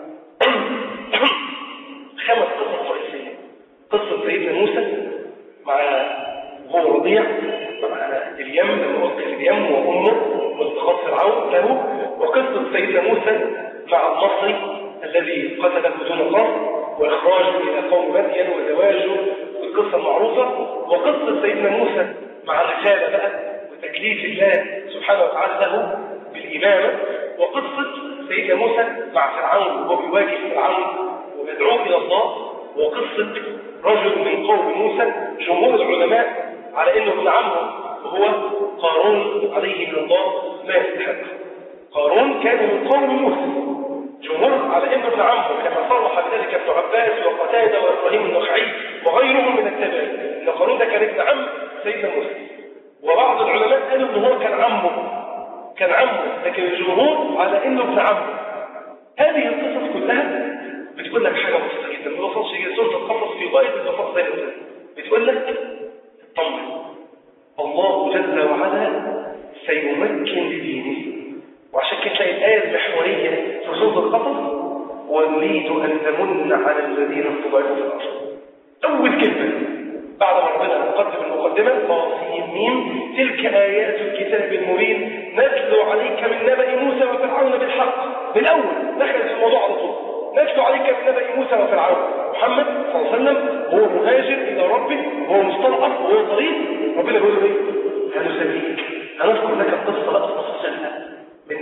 خمس قصص رئيسية قصة سيدنا موسى مع وهو رضيع مع اليم لما وقف اليم وأمه واستخاف فرعون له وقصة سيدنا موسى مع المصري الذي قتله بدون قصد وإخراجه إلى قوم مدين وزواجه القصة المعروفة وقصة سيدنا موسى مع الرسالة بقى وتكليف الله سبحانه وتعالى له بالإمامة وقصة سيدنا موسى مع فرعون وهو بيواجه فرعون ويدعوه إلى الله وقصة رجل من قوم موسى جمهور العلماء على انه ابن عمه وهو قارون عليه من الله ما يستحق قارون كان من قوم موسى جمهور على انه ابن عمه كما صرح بذلك ابن عباس وقتاده وابراهيم النخعي وغيرهم من التابعين ان قارون ده كان ابن عم سيدنا موسى وبعض العلماء قالوا ان هو كان عمه كان عمه لكن الجمهور على انه ابن عمه هذه القصص كلها بتقول لك حاجه بسيطه جدا ما وصلش سوره القصص في غايه البساطه زي ما قلت بتقول لك اطمن الله جل وعلا سيمكن لدينه وعشان كده تلاقي الايه المحوريه في سوره القصص ونريد ان نمن على الذين استضعفوا في الارض اول كلمه بعد ما ربنا قدم المقدمه قاسم ميم تلك ايات الكتاب المبين نتلو عليك من نبأ موسى وفرعون بالحق من الاول دخل في الموضوع على طول نتلو عليك من نبأ موسى وفرعون محمد صلى الله عليه وسلم هو مهاجر الى ربه وهو مستضعف وهو طريق ربنا بيقول له ايه هنسليك هنذكر لك القصه بقى تفاصيلها من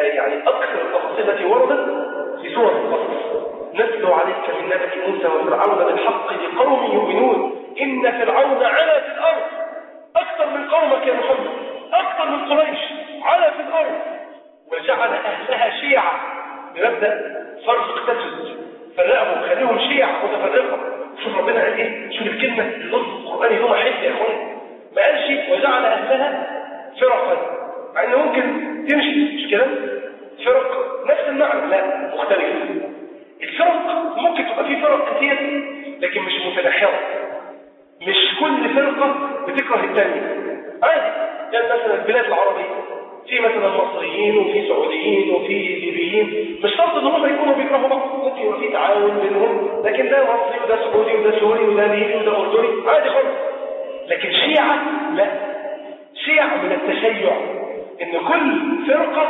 يعني أكثر التفاصيل التي وردت في سورة القصص نتلو عليك من نبأ موسى وفرعون بالحق لقوم يؤمنون إن فرعون علا في الأرض أكثر من قومك يا محمد أكثر من قريش علا في الأرض وجعل أهلها شيعا بمبدأ فرق تسد فرقهم خليهم شيعة متفرقة شوف ربنا قال إيه شوف الكلمة اللفظ القرآني هو حد يا أخوان ما قالش وجعل أهلها فرقا مع إنه ممكن تمشي مش كده فرق نفس المعنى لا مختلف الفرق ممكن تبقى في فرق كتير لكن مش متنحرة مش كل فرقة بتكره الثانية عادي يعني مثلا البلاد العربية في مثلا مصريين وفي سعوديين وفي ليبيين مش شرط ان هم يكونوا بيكرهوا بعض ممكن يبقى في تعاون بينهم لكن ده مصري وده سعودي وده سوري وده ليبي وده اردني عادي خالص لكن شيعة لا شيعة من التشيع ان كل فرقة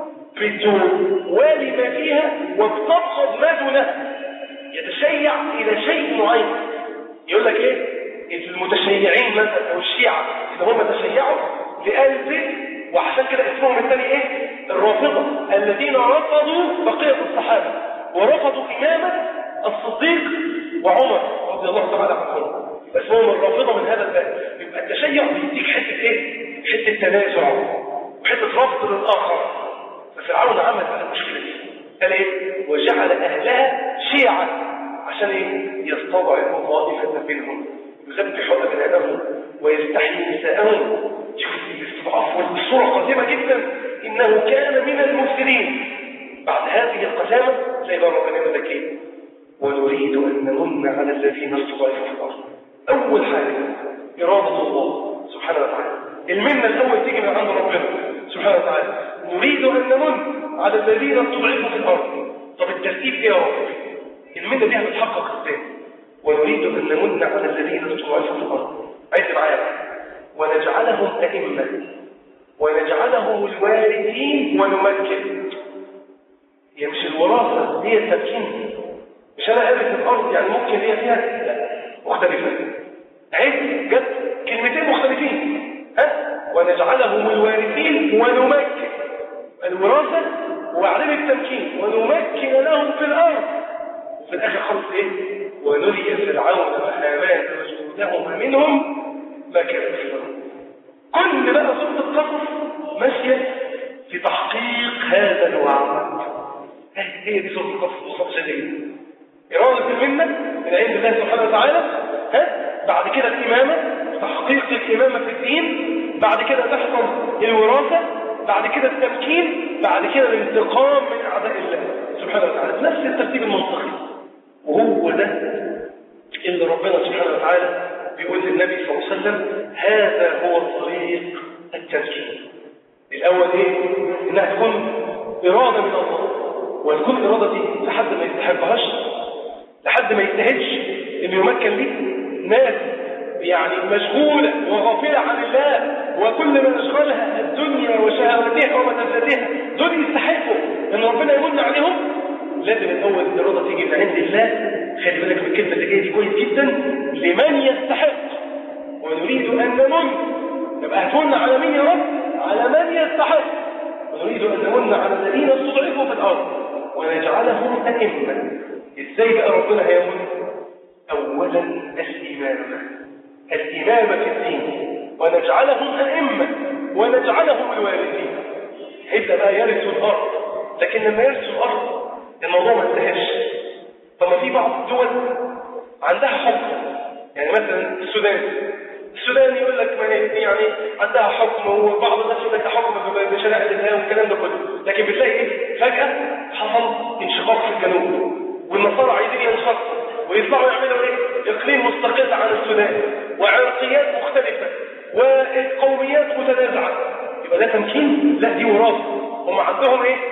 بتوالي ما فيها وبتبغض ما دونها يتشيع الى شيء معين يقول لك ايه المتشيعين مثلا او الشيعة اللي هم تشيعوا لآل زيد وعشان كده اسمهم الثاني ايه الرافضة الذين رفضوا بقية الصحابة ورفضوا إمامة الصديق وعمر رضي الله تعالى عنهم يبقى اسمهم الرافضة من هذا الباب يبقى التشيع بيديك حتة ايه حتة تنازع وحتة رفض للآخر ففرعون عمل على المشكلة دي قال ايه وجعل أهلها شيعا عشان ايه يستضعف طائفة منهم يذبح أبنائهم ويستحيي نساءهم شوف الاستضعاف والصورة قديمة جدا إنه كان من المفسدين بعد هذه القسامة زي ما ربنا يقول لك ايه ونريد أن نمن على الذين استضعفوا في الأرض أول حاجة إرادة الله سبحانه وتعالى المنة الأول تيجي من عند ربنا سبحانه وتعالى نريد أن نمن على الذين استضعفوا في الأرض طب الترتيب إيه يا رب المنة دي هتتحقق ازاي ونريد أن نمن على الذين استضعفوا في الأرض عايز معايا ونجعلهم أئمة ونجعلهم الوارثين ونمكن هي مش الوراثة هي التمكين مش أنا أرث الأرض يعني ممكن هي فيها لا مختلفة عيد جت كلمتين مختلفين ها ونجعلهم الوارثين ونمكن الوراثة وبعدين التمكين ونمكن لهم في الأرض وفي الآخر خلص إيه ونري فرعون وهامان وجنودهما منهم ما كانوا يفعلون كل بقى سورة القصص ماشية في تحقيق هذا الوعد هي دي سورة القصص ببساطة شديدة إرادة المنة من عند الله سبحانه وتعالى ها بعد كده الإمامة تحقيق الإمامة في الدين بعد كده تحصل الوراثة بعد كده التمكين بعد كده الانتقام من أعداء الله سبحانه وتعالى نفس الترتيب المنطقي وهو ده اللي ربنا سبحانه وتعالى بيقول للنبي صلى الله عليه وسلم هذا هو طريق التمكين الأول إيه؟ إنها تكون إرادة من الله وتكون إرادة دي لحد ما يستحبهاش لحد ما يجتهدش إنه يمكن ليه ناس يعني مشغولة وغافلة عن الله وكل ما أشغلها الدنيا وشهواتها وملذاتها دول يستحقوا إن ربنا يمن عليهم لازم الأول الإرادة تيجي من عند الله خلي بالك من الكلمة اللي جاية دي كويس جدا لمن يستحق ونريد أن نمن يبقى هتمن على مين يا رب؟ على من يستحق ونريد أن نمن على الذين استضعفوا في الأرض ونجعلهم أئمة إزاي بقى ربنا هيمن؟ أولا الإمامة الإمامة في الدين ونجعلهم أئمة ونجعلهم الوارثين هيبدأ بقى يرثوا الأرض لكن لما يرثوا الأرض الموضوع ما انتهاش طب ما في بعض الدول عندها حكم يعني مثلا السودان السودان يقول لك ما يعني عندها حكم وبعض الناس يقول لك حكم بشريعه الله والكلام ده كله لكن بتلاقي ايه فجاه حصل انشقاق في الجنوب والنصارى عايزين ينشقوا ويطلعوا يعملوا ايه اقليم مستقل عن السودان وعرقيات مختلفه وقوميات متنازعه يبقى ده تمكين لا دي وراثه هم عندهم ايه